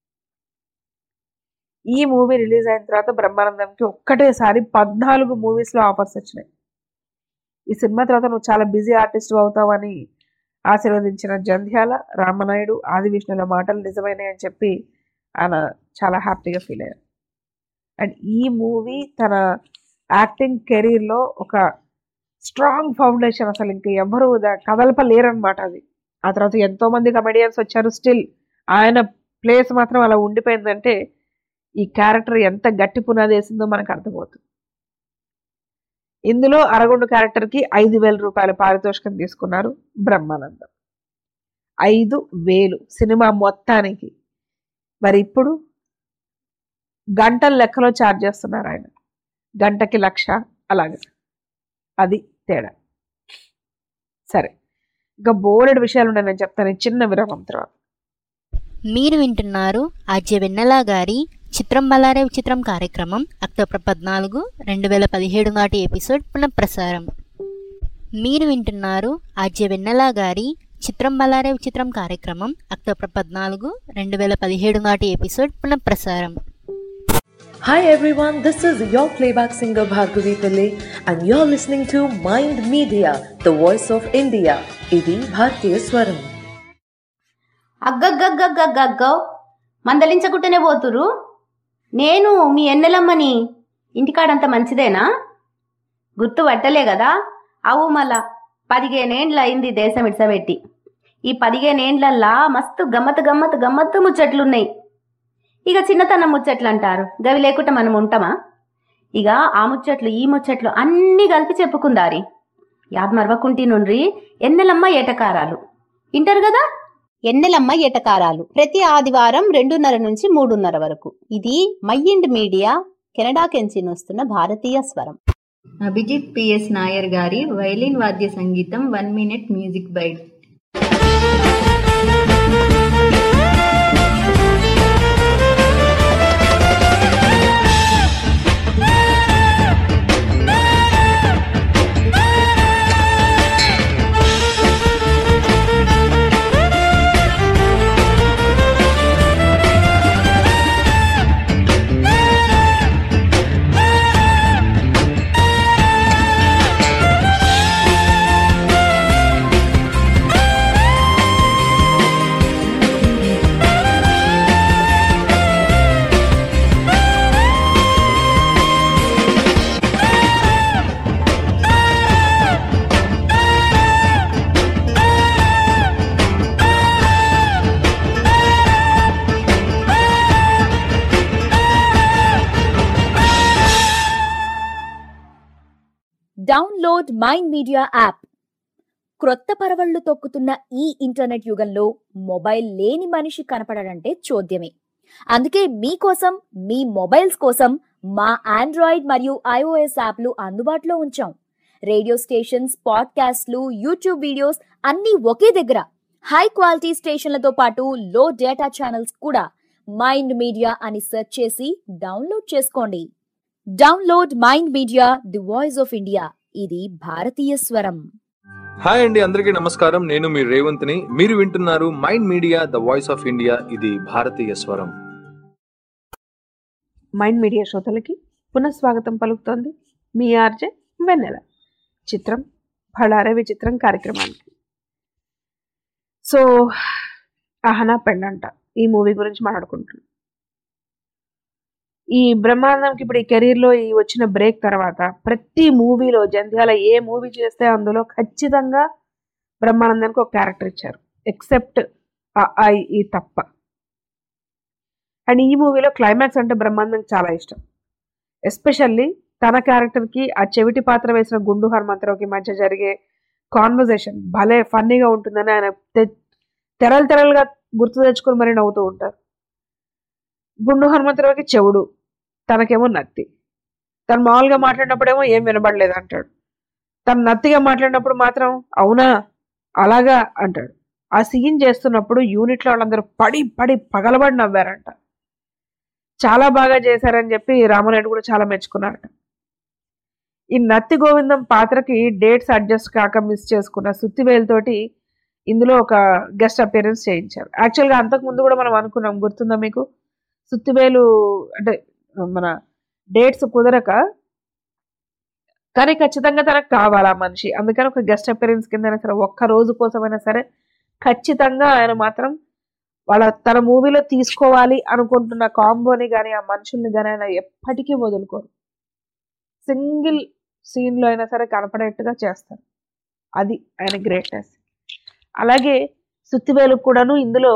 ఈ మూవీ రిలీజ్ అయిన తర్వాత బ్రహ్మానందంకి ఒక్కటేసారి పద్నాలుగు మూవీస్లో ఆఫర్స్ వచ్చినాయి ఈ సినిమా తర్వాత నువ్వు చాలా బిజీ ఆర్టిస్ట్ అవుతావని ఆశీర్వదించిన జంధ్యాల రామనాయుడు ఆది విష్ణుల మాటలు నిజమైనాయి అని చెప్పి ఆయన చాలా హ్యాపీగా ఫీల్ అయ్యారు అండ్ ఈ మూవీ తన యాక్టింగ్ కెరీర్లో ఒక స్ట్రాంగ్ ఫౌండేషన్ అసలు ఇంక ఎవరు కదలపలేరనమాట అది ఆ తర్వాత ఎంతో మంది కమెడియన్స్ వచ్చారు స్టిల్ ఆయన ప్లేస్ మాత్రం అలా ఉండిపోయిందంటే ఈ క్యారెక్టర్ ఎంత గట్టి పునాది వేసిందో మనకు అర్థమవుతుంది ఇందులో అరగొండు క్యారెక్టర్కి ఐదు వేల రూపాయల పారితోషికం తీసుకున్నారు బ్రహ్మానందం ఐదు వేలు సినిమా మొత్తానికి మరి ఇప్పుడు గంటల లెక్కలో ఛార్జ్ చేస్తున్నారు ఆయన గంటకి లక్ష అలాగా అది తేడా సరే ఇంకా బోలెడు విషయాలు ఉన్నాయి నేను చెప్తాను ఈ చిన్న విరామం తర్వాత మీరు వింటున్నారు ఆర్జే వెన్నెల గారి చిత్రం బలారే విచిత్రం కార్యక్రమం అక్టోబర్ పద్నాలుగు రెండు వేల పదిహేడు నాటి ఎపిసోడ్ పునఃప్రసారం మీరు వింటున్నారు ఆర్జే వెన్నెల గారి చిత్రం బలారే విచిత్రం కార్యక్రమం అక్టోబర్ పద్నాలుగు రెండు వేల పదిహేడు నాటి ఎపిసోడ్ పునఃప్రసారం Hi everyone, this is your playback singer Bhargavi Pillai and you're listening to Mind Media, the voice of India. ఇది భారతీయ స్వరం అగ్గగ్గగ్గగ్గగ్గో మందలించకుంటేనే పోతురు నేను మీ ఎన్నెలమ్మని ఇంటికాడంత మంచిదేనా గుర్తు పట్టలే కదా అవు మళ్ళా పదిహేనేండ్ల అయింది దేశం ఇడ్సబెట్టి ఈ పదిహేనేండ్లల్లా మస్తు గమ్మత్ గమ్మత్ గమ్మత్తు ముచ్చట్లున్నాయి ఇక చిన్నతనం ముచ్చట్లు అంటారు గవి లేకుండా మనం ఉంటామా ఇక ఆ ముచ్చట్లు ఈ ముచ్చట్లు అన్నీ కలిపి చెప్పుకుందారి యాద్ మరవకుంటి నుండ్రి ఎన్నెలమ్మ ఏటకారాలు వింటారు కదా ఎన్నెలమ్మ ఎటకారాలు ప్రతి ఆదివారం రెండున్నర నుంచి మూడున్నర వరకు ఇది మైండ్ మీడియా కెనడా కెంచి వస్తున్న భారతీయ స్వరం అభిజిత్ పిఎస్ నాయర్ గారి వైలిన్ వాద్య సంగీతం one minute music bite download mind media app క్రొత్త పరవళ్లు తొక్కుతున్న ఈ ఇంటర్నెట్ యుగంలో మొబైల్ లేని మనిషి కనపడడంటే చోద్యమే అందుకే మీకోసం మీ మొబైల్స్ కోసం మా ఆండ్రాయిడ్ మరియు ఐఓఎస్ యాప్లు అందుబాటులో ఉంచాం రేడియో స్టేషన్స్ పాడ్కాస్ట్లు యూట్యూబ్ వీడియోస్ అన్నీ ఒకే దగ్గర హై క్వాలిటీ స్టేషన్లతో పాటు లో డేటా ఛానల్స్ కూడా మైండ్ మీడియా అని సెర్చ్ చేసి డౌన్లోడ్ చేసుకోండి download mind media the voice of India ఇది భారతీయ స్వరం హాయ్ అండి అందరికీ నమస్కారం నేను మీ రేవంత్ని మీరు వింటున్నారు mind media the voice of India ఇది భారతీయ స్వరం మైండ్ మీడియా శ్రోతలకి పునఃస్వాగతం పలుకుతోంది మీ ఆర్జే వెన్నెల చిత్రం ఫళారే విచిత్రం కార్యక్రమానికి సో అహనా పెళ్ళంట ఈ మూవీ గురించి మాట్లాడుకుంటున్నాం ఈ బ్రహ్మానందంకి ఇప్పుడు ఈ కెరీర్లో ఈ వచ్చిన బ్రేక్ తర్వాత ప్రతి మూవీలో జంధ్యాల ఏ మూవీ చేస్తే అందులో ఖచ్చితంగా బ్రహ్మానందానికి ఒక క్యారెక్టర్ ఇచ్చారు ఎక్సెప్ట్ ఐ ఈ తప్ప అండ్ ఈ మూవీలో క్లైమాక్స్ అంటే బ్రహ్మానందం చాలా ఇష్టం ఎస్పెషల్లీ తన క్యారెక్టర్కి ఆ చెవిటి పాత్ర వేసిన గుండు హనుమంతరావుకి మధ్య జరిగే కాన్వర్జేషన్ భలే ఫన్నీగా ఉంటుందని ఆయన తె- తెరలు తెరలుగా గుర్తు తెచ్చుకొని మరీ నవ్వుతూ ఉంటారు గుండు హనుమంతరావుకి చెవుడు తనకేమో నత్తి తను మామూలుగా మాట్లాడినప్పుడేమో ఏం వినబడలేదు అంటాడు తను నత్తిగా మాట్లాడినప్పుడు మాత్రం అవునా అలాగా అంటాడు ఆ సీన్ చేస్తున్నప్పుడు యూనిట్లో వాళ్ళందరూ పడి పడి పగలబడి నవ్వారంట చాలా బాగా చేశారని చెప్పి రామనాయుడు కూడా చాలా మెచ్చుకున్నారట ఈ నత్తి గోవిందం పాత్రకి డేట్స్ అడ్జస్ట్ కాక మిస్ చేసుకున్న సుత్తివేలుతోటి ఇందులో ఒక గెస్ట్ అపియరెన్స్ చేయించారు యాక్చువల్గా అంతకు ముందు కూడా మనం అనుకున్నాం గుర్తుందా మీకు సుత్తివేలు అంటే మన డేట్స్ కుదరక కానీ ఖచ్చితంగా తనకు కావాలి ఆ మనిషి అందుకని ఒక గెస్ట్ అపియరెన్స్ కింద సరే ఒక్క రోజు కోసమైనా సరే ఖచ్చితంగా ఆయన మాత్రం వాళ్ళ తన మూవీలో తీసుకోవాలి అనుకుంటున్న కాంబోని కానీ ఆ మనుషుల్ని కానీ ఆయన ఎప్పటికీ వదులుకోరు సింగిల్ సీన్లో అయినా సరే కనపడేట్టుగా చేస్తారు అది ఆయన గ్రేట్నెస్ అలాగే సుత్తివేలు కూడాను ఇందులో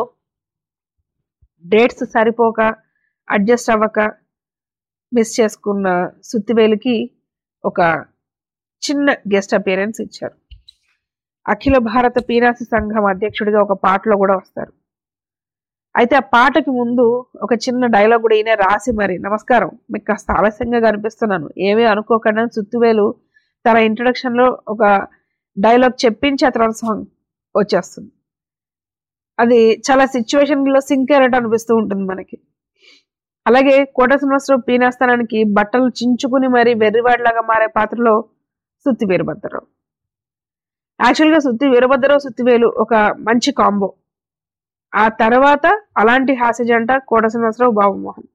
డేట్స్ సరిపోక అడ్జస్ట్ అవ్వక మిస్ చేసుకున్న సుత్తివేలుకి ఒక చిన్న గెస్ట్ అపియరెన్స్ ఇచ్చారు అఖిల భారత పీనాసి సంఘం అధ్యక్షుడిగా ఒక పాటలో కూడా వస్తారు అయితే ఆ పాటకి ముందు ఒక చిన్న డైలాగ్ కూడా ఈయన రాసి మరి నమస్కారం మీకు కాస్త ఆలస్యంగా కనిపిస్తున్నాను ఏమీ అనుకోకుండా సుత్తువేలు తన ఇంట్రడక్షన్ లో ఒక డైలాగ్ చెప్పించి ఆ తర్వాత సాంగ్ వచ్చేస్తుంది అది చాలా సిచ్యువేషన్ లో సింక్ అయినట్టు అనిపిస్తూ ఉంటుంది మనకి అలాగే కోట శ్రీనివాసరావు పీనాస్థానానికి బట్టలు చించుకుని మరి వెర్రివాడిలాగా మారే పాత్రలో సుత్తి వీరభద్రరావు యాక్చువల్గా సుత్తి వీరభద్రరావు సుత్తివేలు ఒక మంచి కాంబో ఆ తర్వాత అలాంటి హాస్య జంట కోట శ్రీనివాసరావు బాబుమోహన్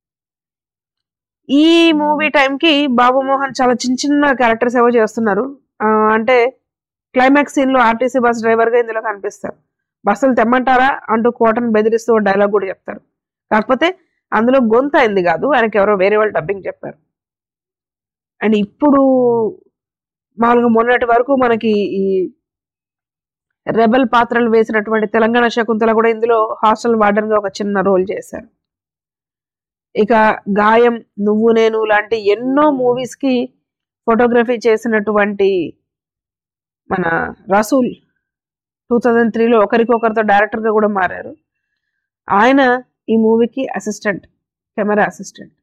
ఈ మూవీ టైంకి బాబుమోహన్ చాలా చిన్న చిన్న క్యారెక్టర్స్ ఏవో చేస్తున్నారు ఆ, అంటే క్లైమాక్స్ సీన్ లో ఆర్టీసీ బస్ డ్రైవర్ గా ఇందులో కనిపిస్తారు బస్సులు తెమ్మంటారా అంటూ కోటను బెదిరిస్తూ డైలాగ్ కూడా చెప్తారు కాకపోతే అందులో గొంతు అయింది కాదు ఆయనకి ఎవరో వేరే వాళ్ళు డబ్బింగ్ చెప్పారు అండ్ ఇప్పుడు మామూలుగా మొన్నటి వరకు మనకి ఈ రెబల్ పాత్రలు వేసినటువంటి తెలంగాణ శకుంతల కూడా ఇందులో హాస్టల్ వార్డెన్ గా ఒక చిన్న రోల్ చేశారు ఇక గాయం నువ్వు నేను లాంటి ఎన్నో మూవీస్ కి ఫోటోగ్రఫీ చేసినటువంటి మన రసూల్ టూ థౌజండ్ త్రీలో ఒకరికొకరితో డైరెక్టర్ గా కూడా మారారు ఆయన ఈ మూవీకి అసిస్టెంట్ కెమెరా అసిస్టెంట్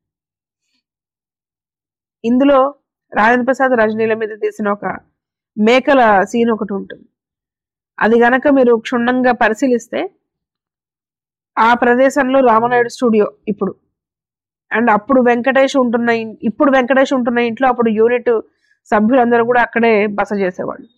ఇందులో రాజేంద్ర ప్రసాద్ రజనీల మీద తీసిన ఒక మేకల సీన్ ఒకటి ఉంటుంది అది గనక మీరు క్షుణ్ణంగా పరిశీలిస్తే ఆ ప్రదేశంలో రామనాయుడు స్టూడియో ఇప్పుడు అండ్ అప్పుడు వెంకటేష్ ఉంటున్న ఇన్- ఇప్పుడు వెంకటేష్ ఉంటున్న ఇంట్లో అప్పుడు యూనిట్ సభ్యులందరూ కూడా అక్కడే బస చేసేవాళ్ళు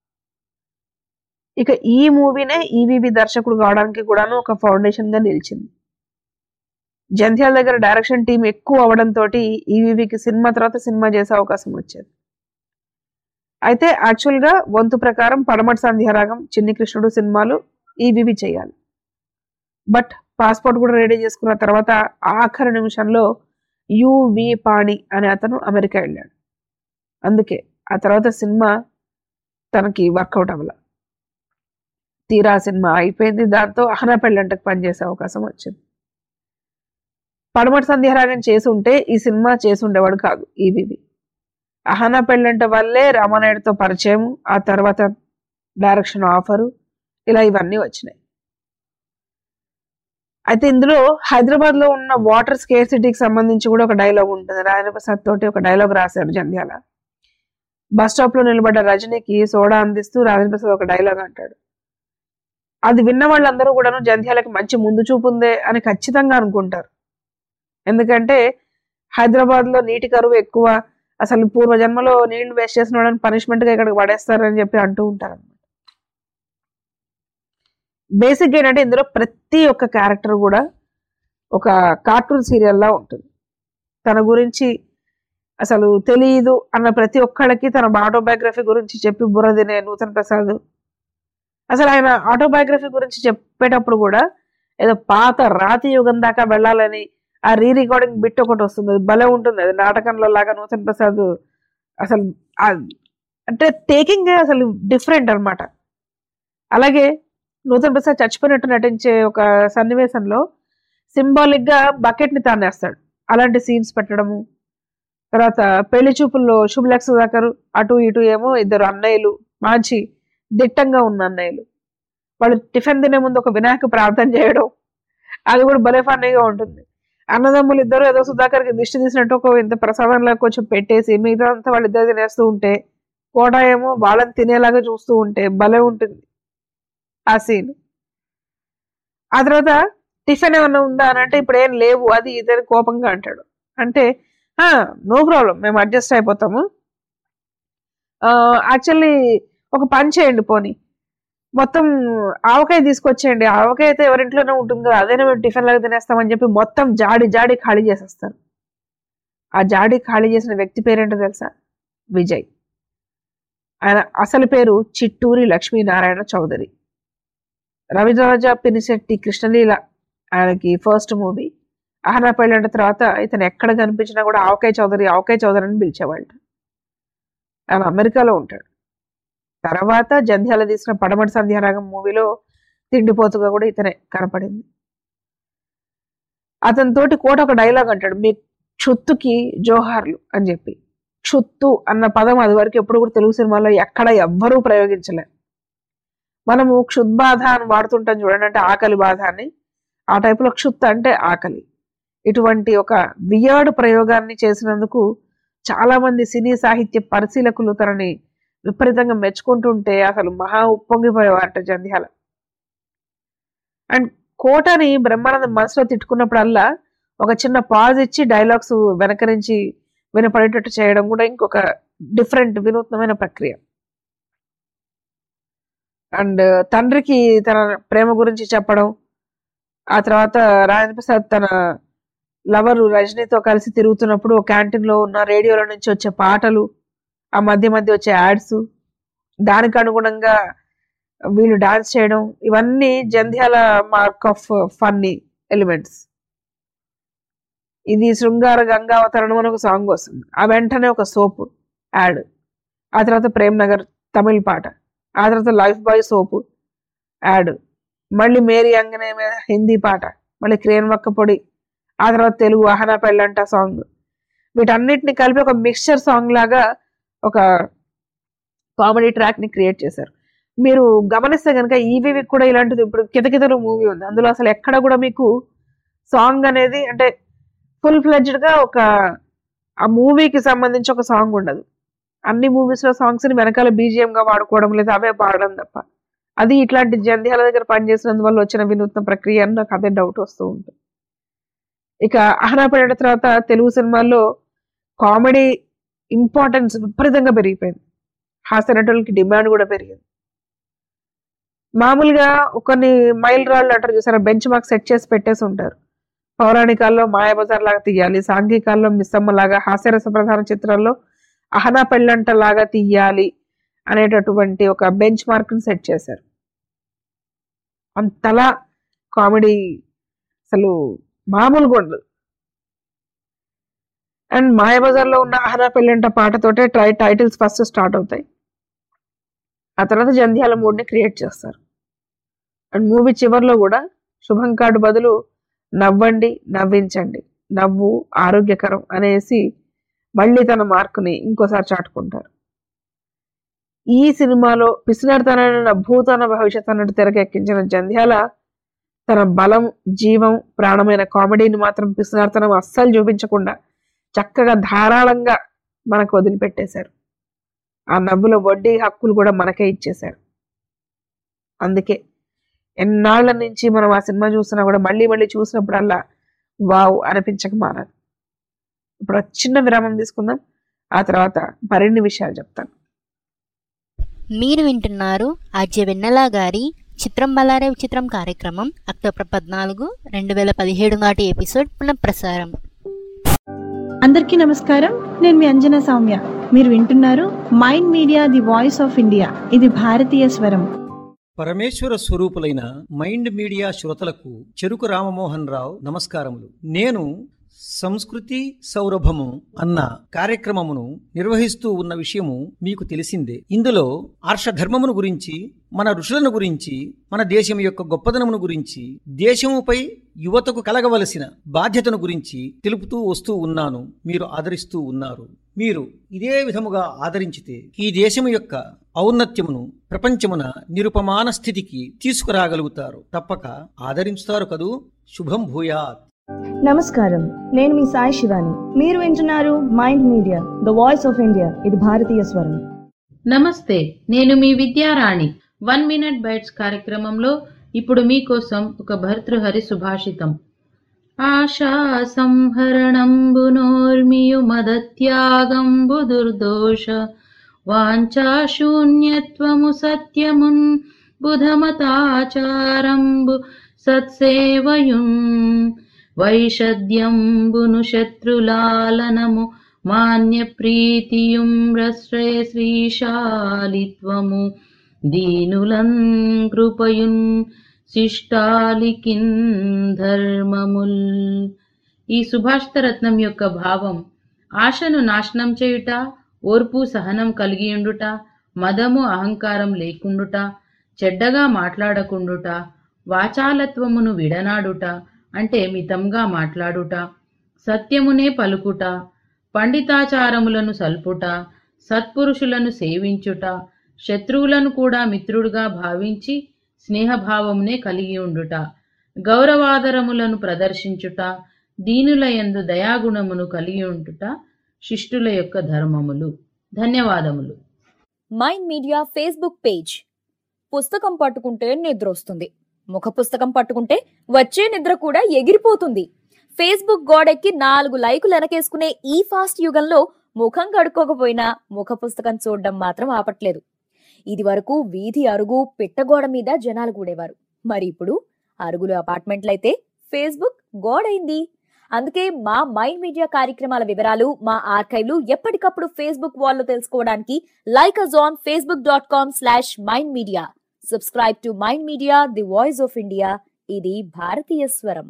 ఇక ఈ మూవీనే ఈవీవి దర్శకుడు కావడానికి కూడాను ఒక ఫౌండేషన్ గా నిలిచింది జంధ్యాల దగ్గర డైరెక్షన్ టీం ఎక్కువ అవడంతో ఈవీవికి సినిమా తర్వాత సినిమా చేసే అవకాశం వచ్చేది అయితే యాక్చువల్ గా వంతు ప్రకారం పడమటి సంధ్యారాగం చిన్ని కృష్ణుడు సినిమాలు ఈవీవి చేయాలి బట్ పాస్పోర్ట్ కూడా రెడీ చేసుకున్న తర్వాత ఆఖరి నిమిషంలో యువి పాణి అనే అతను అమెరికా వెళ్ళాడు అందుకే ఆ తర్వాత సినిమా తనకి వర్కౌట్ అవ్వాల తీరా సినిమా అయిపోయింది దాంతో అహనా పెళ్ళంటకు పనిచేసే అవకాశం వచ్చింది పడమటి సంధ్యారాగం చేసి ఉంటే ఈ సినిమా చేసి ఉండేవాడు కాదు ఈవీవి అహనా పెళ్ళంట వల్లే రామానాయుడుతో పరిచయం ఆ తర్వాత డైరెక్షన్ ఆఫరు ఇలా ఇవన్నీ వచ్చినాయి అయితే ఇందులో హైదరాబాద్ లో ఉన్న వాటర్ స్కేర్సిటీకి సంబంధించి కూడా ఒక డైలాగ్ ఉంటుంది రాజేంద్ర ప్రసాద్ తోటి ఒక డైలాగ్ రాశారు జంధ్యాల బస్ స్టాప్ లో నిలబడ్డ రజనీకి సోడా అందిస్తూ రాజేంద్ర ప్రసాద్ ఒక డైలాగ్ అంటాడు అది విన్న వాళ్ళందరూ కూడాను జంధ్యాలకి మంచి ముందు చూపు ఉందే అని ఖచ్చితంగా అనుకుంటారు ఎందుకంటే హైదరాబాద్ లో నీటి కరువు ఎక్కువ అసలు పూర్వ జన్మలో నీళ్లు వేస్ట్ చేసిన వాళ్ళని పనిష్మెంట్ గా ఇక్కడికి పడేస్తారని చెప్పి అంటూ ఉంటారు బేసిక్ ఏంటంటే ఇందులో ప్రతి ఒక్క క్యారెక్టర్ కూడా ఒక కార్టూన్ సీరియల్ లా ఉంటుంది తన గురించి అసలు తెలియదు అన్న ప్రతి ఒక్కళ్ళకి తన ఆటోబయోగ్రఫీ గురించి చెప్పి బుర్ర తినే నూతన్ ప్రసాద్ అసలు ఆయన ఆటోబయోగ్రఫీ గురించి చెప్పేటప్పుడు కూడా ఏదో పాత రాతి యుగం దాకా వెళ్ళాలని ఆ రీ రికార్డింగ్ బిట్ ఒకటి వస్తుంది అది భలే ఉంటుంది అది నాటకంలో లాగా నూతన్ ప్రసాద్ అసలు ఆ- అంటే టేకింగ్ అసలు డిఫరెంట్ అన్నమాట అలాగే నూతన్ ప్రసాద్ చచ్చిపోయినట్టు నటించే ఒక సన్నివేశంలో సింబాలిక్ గా బకెట్ ని తానేస్తాడు అలాంటి సీన్స్ పెట్టడము తర్వాత పెళ్లి చూపుల్లో శుభలక్ సుధాకర్ అటు ఇటు ఏమో ఇద్దరు అన్నయ్యలు మంచి దిట్టంగా ఉన్న అన్నయ్యలు వాళ్ళు టిఫిన్ తినే ముందు ఒక వినాయక ప్రార్థన చేయడం అది కూడా భలే ఫన్నీగా ఉంటుంది అన్నదమ్ములు ఇద్దరు ఏదో సుధాకర్కి దిష్టి తీసినట్టు ఒక ఇంత ప్రసాదంలా కొంచెం పెట్టేసి మిగతా అంతా వాళ్ళు ఇద్దరు తినేస్తూ ఉంటే కోట ఏమో వాళ్ళని తినేలాగా చూస్తూ ఉంటే భలే ఉంటుంది ఆ సీన్ ఆ తర్వాత టిఫిన్ ఏమన్నా ఉందా అని అంటే ఇప్పుడు ఏం లేవు అది ఇదని కోపంగా అంటాడు అంటే నో ప్రాబ్లం మేము అడ్జస్ట్ అయిపోతాము యాక్చువల్లీ ఒక పని చేయండి పోనీ మొత్తం ఆవకాయ తీసుకొచ్చేయండి ఆవకాయ అయితే ఎవరింట్లోనే ఉంటుంది కదా అదేనే మేము టిఫిన్ లాగా తినేస్తామని చెప్పి మొత్తం జాడి జాడి ఖాళీ చేసేస్తారు ఆ జాడి ఖాళీ చేసిన వ్యక్తి పేరేంటో తెలుసా విజయ్ ఆయన అసలు పేరు చిట్టూరి లక్ష్మీనారాయణ చౌదరి రవిరాజ పినిశెట్టి కృష్ణలీల ఆయనకి ఫస్ట్ మూవీ ఆహనా పెళ్ళంట తర్వాత ఇతను ఎక్కడ కనిపించినా కూడా ఆవకాయ చౌదరి ఆవకాయ చౌదరి అని పిలిచేవాళ్ళ ఆయన అమెరికాలో ఉంటాడు తర్వాత జంధ్యాల తీసిన పడమటి సంధ్యారాగం మూవీలో తిండిపోతుగా కూడా ఇతనే కనపడింది అతని తోటి కోట ఒక డైలాగ్ అంటాడు మీ క్షుత్తుకి జోహార్లు అని చెప్పి క్షుత్తు అన్న పదం అది వరకు ఎప్పుడు కూడా తెలుగు సినిమాలో ఎక్కడ ఎవ్వరూ ప్రయోగించలేరు మనము క్షుద్బాధ అని వాడుతుంటాం చూడండి అంటే ఆకలి బాధ అని ఆ టైపులో క్షుత్ అంటే ఆకలి ఇటువంటి ఒక వియర్డ్ ప్రయోగాన్ని చేసినందుకు చాలా మంది సినీ సాహిత్య పరిశీలకులు తనని విపరీతంగా మెచ్చుకుంటుంటే అసలు మహా ఉప్పొంగిపోయేవారట జంధ్యాల అండ్ కోటని బ్రహ్మానందం మనసులో తిట్టుకున్నప్పుడల్లా ఒక చిన్న పాజ్ ఇచ్చి డైలాగ్స్ వెనక నుంచి వినపడేటట్టు చేయడం కూడా ఇంకొక డిఫరెంట్ వినూత్నమైన ప్రక్రియ అండ్ తండ్రికి తన ప్రేమ గురించి చెప్పడం ఆ తర్వాత రాజేంద్ర ప్రసాద్ తన లవరు రజనీతో కలిసి తిరుగుతున్నప్పుడు క్యాంటీన్ లో ఉన్న రేడియోల నుంచి వచ్చే పాటలు ఆ మధ్య మధ్య వచ్చే యాడ్స్ దానికి అనుగుణంగా వీళ్ళు డాన్స్ చేయడం ఇవన్నీ Jandhyala mark of funny elements ఇది శృంగార గంగావతరణం అని ఒక సాంగ్ వస్తుంది ఆ వెంటనే ఒక సోపు యాడ్ ఆ తర్వాత ప్రేమ్ నగర్ తమిళ్ పాట ఆ తర్వాత లైఫ్ బాయ్ సోపు యాడ్ మళ్ళీ మేరీ అంగనే మీద హిందీ పాట మళ్ళీ క్రేన్ వక్క పొడి ఆ తర్వాత తెలుగు అహనా పెళ్ళంట సాంగ్ వీటన్నిటిని కలిపి ఒక మిక్స్చర్ సాంగ్ లాగా ఒక కామెడీ ట్రాక్ ని క్రియేట్ చేశారు మీరు గమనిస్తే కనుక ఈవీవి కూడా ఇలాంటిది ఇప్పుడు కితకితలు మూవీ ఉంది అందులో అసలు ఎక్కడ కూడా మీకు సాంగ్ అనేది అంటే ఫుల్ ఫ్లెడ్జ్డ్ గా ఒక ఆ మూవీకి సంబంధించి ఒక సాంగ్ ఉండదు అన్ని మూవీస్ లో సాంగ్స్ ని వెనకాల బీజిఎం గా వాడుకోవడం లేదా అవే పాడడం తప్ప అది ఇట్లాంటి జంధ్యాల దగ్గర పనిచేసినందువల్ల వచ్చిన వినూత్న ప్రక్రియ అని నాకు అదే డౌట్ వస్తూ ఉంటుంది ఇక అహనా పడిన తర్వాత తెలుగు సినిమాల్లో కామెడీ ఇంపార్టెన్స్ విపరీతంగా పెరిగిపోయింది హాస్య నటులకి డిమాండ్ కూడా పెరిగింది మామూలుగా కొన్ని మైల్ రాళ్ళు అంటారు చూసారా బెంచ్ మార్క్ సెట్ చేసి పెట్టేసి ఉంటారు పౌరాణికాల్లో మాయాబజార్ లాగా తీయాలి సాంఘికాల్లో మిస్సమ్మ లాగా హాస్యరస ప్రధాన చిత్రాల్లో అహనా పెళ్ళంట లాగా తీయాలి అనేటటువంటి ఒక బెంచ్ మార్క్ ని సెట్ చేశారు అంతలా కామెడీ అసలు మామూలుగా ఉండదు అండ్ మాయాబజార్ లో ఉన్న అహనా పెళ్ళంట పాటతోటే ట్రై టైటిల్స్ ఫస్ట్ స్టార్ట్ అవుతాయి ఆ తర్వాత జంధ్యాల మూడ్ ని క్రియేట్ చేస్తారు అండ్ మూవీ చివరిలో కూడా శుభం కార్డు బదులు నవ్వండి నవ్వించండి నవ్వు ఆరోగ్యకరం అనేసి మళ్ళీ తన మార్కుని ఇంకోసారి చాటుకుంటారు ఈ సినిమాలో పిసినార్తనైన భూతాన భవిష్యత్ అన్నట్టు తెరకెక్కించిన జంధ్యాల తన బలం జీవం ప్రాణమైన కామెడీని మాత్రం పిసినార్తనం అస్సలు చూపించకుండా చక్కగా ధారాళంగా మనకు వదిలిపెట్టేశారు ఆ నవ్వుల వడ్డీ హక్కులు కూడా మనకే ఇచ్చేశారు అందుకే ఎన్నాళ్ళ నుంచి మనం ఆ సినిమా చూసినా కూడా మళ్ళీ మళ్ళీ చూసినప్పుడల్లా వావ్ అనిపించక మానదు ఇప్పుడు ఒక చిన్న విరామం తీసుకుందాం ఆ తర్వాత మరిన్ని విషయాలు చెప్తాను మీరు వింటున్నారు ఆర్జే వెన్నెల గారి చిత్రం బలారే చిత్రం కార్యక్రమం అక్టోబర్ పద్నాలుగు రెండు వేల పదిహేడు నాటి ఎపిసోడ్ పునఃప్రసారం అందరికీ నమస్కారం నేను మీ అంజనా సౌమ్య మీరు వింటున్నారు mind media the voice of India ఇది భారతీయ స్వరం పరమేశ్వర స్వరూపులైన మైండ్ మీడియా శ్రోతలకు చెరుకు రామమోహన్ రావు నమస్కారములు నేను సంస్కృతి సౌరభము అన్న కార్యక్రమమును నిర్వహిస్తూ ఉన్న విషయము మీకు తెలిసిందే ఇందులో ఆర్షధర్మమును గురించి మన ఋషులను గురించి మన దేశం యొక్క గొప్పదనమును గురించి దేశముపై యువతకు కలగవలసిన బాధ్యతను గురించి తెలుపుతూ వస్తూ ఉన్నాను మీరు ఆదరిస్తూ ఉన్నారు మీరు ఇదే విధముగా ఆదరించితే ఈ దేశము యొక్క ఔన్నత్యమును ప్రపంచమున నిరుపమాన స్థితికి తీసుకురాగలుగుతారు తప్పక ఆదరించుతారు కదూ శుభం భూయాత్ నమస్కారం నేను మీ సాయి శివాని మీరు వింటున్నారు mind media the voice of India ఇది భారతీయ స్వరం నమస్తే నేను మీ విద్యారాణి వన్ మినిట్ బైట్స్ కార్యక్రమంలో ఇప్పుడు మీకోసం ఒక భర్తృహరి సుభాషితం ఆశా సంహరణంబునోర్మియు మదత్యాగంబు దుర్దోష వాంఛాశూన్యత్వము సత్యమున్ బుధమతాచారంబు సత్సేవయున్ వైషద్యంబును శత్రులాలనము మాన్య ప్రీతియుం రశ్రయ శ్రీశాలిత్వము దీనులం కృపయున్ శిష్టాలికిన్ ధర్మముల్ ఈ సుభాషితరత్నం యొక్క భావం ఆశను నాశనం చేయుట ఓర్పు సహనం కలిగియుండుట మదము అహంకారం లేకుండుట చెడ్డగా మాట్లాడకుండుట వాచాలత్వమును విడనాడుట అంటే మితంగా మాట్లాడుట సత్యమునే పలుకుట పండితాచారములను సల్పుట సత్పురుషులను సేవించుట శత్రువులను కూడా మిత్రుడుగా భావించి స్నేహభావమునే కలిగి ఉండుట గౌరవాదరములను ప్రదర్శించుట దీనుల యందు దయాగుణమును కలిగి ఉండుట శిష్టుల యొక్క ధర్మములు ధన్యవాదములు మైండ్ మీడియా ఫేస్బుక్ పేజ్ పుస్తకం పట్టుకుంటే నిద్ర వస్తుంది ముఖ పుస్తకం పట్టుకుంటే వచ్చే నిద్ర కూడా ఎగిరిపోతుంది ఫేస్బుక్ గోడెక్కి నాలుగు లైకులు వెనకేసుకునే ఈ ఫాస్ట్ యుగంలో ముఖం కడుక్కోకపోయినా ముఖ పుస్తకం చూడడం మాత్రం ఆపట్లేదు ఇది వరకు వీధి అరుగు పిట్టగోడ మీద జనాలు కూడేవారు మరి ఇప్పుడు అరుగులు అపార్ట్మెంట్లయితే ఫేస్బుక్ గోడైంది అందుకే మా మైండ్ మీడియా కార్యక్రమాల వివరాలు మా ఆర్కైవ్లు ఎప్పటికప్పుడు ఫేస్బుక్ వాల్లో తెలుసుకోవడానికి like us on Facebook dot com slash mind media subscribe to mind media the voice of India ఇది భారతీయ స్వరం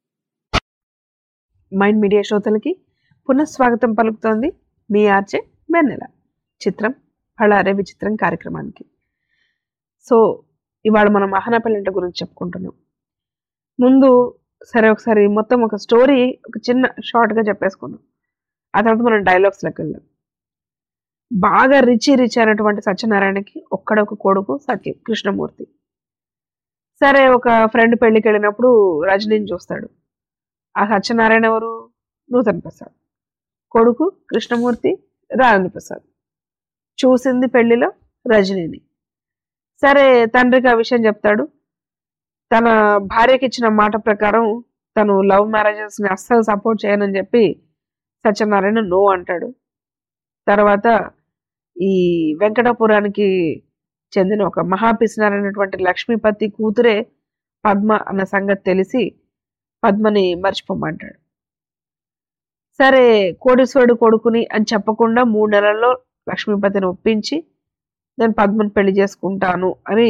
మైండ్ మీడియా శ్రోతలకి పునఃస్వాగతం పలుకుతోంది మీ ఆర్జే వెన్నెల చిత్రం పళారే విచిత్రం కార్యక్రమానికి సో ఇవాళ మనం మహానపల్లింట గురించి చెప్పుకుంటున్నాం ముందు సరే ఒకసారి మొత్తం ఒక స్టోరీ ఒక చిన్న షార్ట్గా చెప్పేసుకున్నాం ఆ తర్వాత మనం డైలాగ్స్లోకి వెళ్దాం బాగా రిచి రిచ్ అయినటువంటి సత్యనారాయణకి ఒక్కడొక కొడుకు సత్యం కృష్ణమూర్తి సరే ఒక ఫ్రెండ్ పెళ్ళికి వెళ్ళినప్పుడు రజనీని చూస్తాడు ఆ సత్యనారాయణ ఎవరు నూతన్ ప్రసాద్ కొడుకు కృష్ణమూర్తి రాజేంద్ర ప్రసాద్ చూసింది పెళ్లిలో రజనీని సరే తండ్రికి ఆ విషయం చెప్తాడు తన భార్యకి ఇచ్చిన మాట ప్రకారం తను లవ్ మ్యారేజెస్ని అస్సలు సపోర్ట్ చేయనని చెప్పి సత్యనారాయణ నో అంటాడు తర్వాత ఈ వెంకటాపురానికి చెందిన ఒక మహాపిసినారైనటువంటి లక్ష్మీపతి కూతురే పద్మ అన్న సంగతి తెలిసి పద్మని మర్చిపోమంటాడు సరే కోటీశ్వరుడు కొడుకుని అని చెప్పకుండా మూడు నెలల్లో లక్ష్మీపతిని ఒప్పించి నేను పద్మని పెళ్లి చేసుకుంటాను అని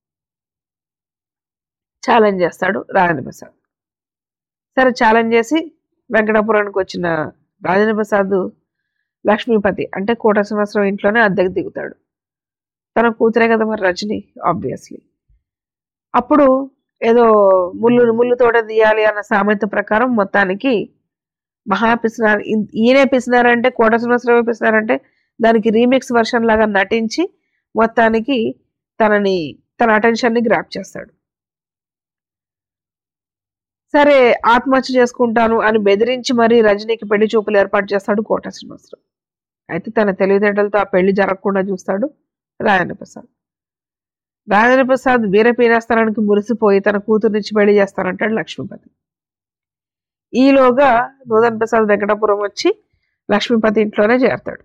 ఛాలెంజ్ చేస్తాడు రాజేంద్ర ప్రసాద్ సరే ఛాలెంజ్ చేసి వెంకటాపురానికి వచ్చిన రాజేంద్ర ప్రసాద్ లక్ష్మీపతి అంటే కోట సంవత్సరం ఇంట్లోనే అద్దెకు దిగుతాడు తన కూతురే కదా మరి రజని ఆబ్వియస్లీ అప్పుడు ఏదో ముళ్ళు ముళ్ళు తోట తీయాలి అన్న సామెత ప్రకారం మొత్తానికి మహా పిసినారు ఇన్- ఈయనే పిసినారంటే కోట సంవత్సరమే పిసినారంటే దానికి రీమిక్స్ వర్షన్ లాగా నటించి మొత్తానికి తనని తన అటెన్షన్ని గ్రాప్ చేస్తాడు సరే ఆత్మహత్య చేసుకుంటాను అని బెదిరించి మరీ రజనీకి పెళ్లి చూపులు ఏర్పాటు చేస్తాడు కోట శ్రీనివాసరావు అయితే తన తెలివితేటలతో ఆ పెళ్లి జరగకుండా చూస్తాడు రాజేంద్ర ప్రసాద్ రాజేంద్ర ప్రసాద్ వీర పీనేస్తానికి మురిసిపోయి తన కూతురునిచ్చి పెళ్లి చేస్తానంటాడు లక్ష్మీపతి ఈలోగా నూతన్ ప్రసాద్ వెంకటాపురం వచ్చి లక్ష్మీపతి ఇంట్లోనే చేరతాడు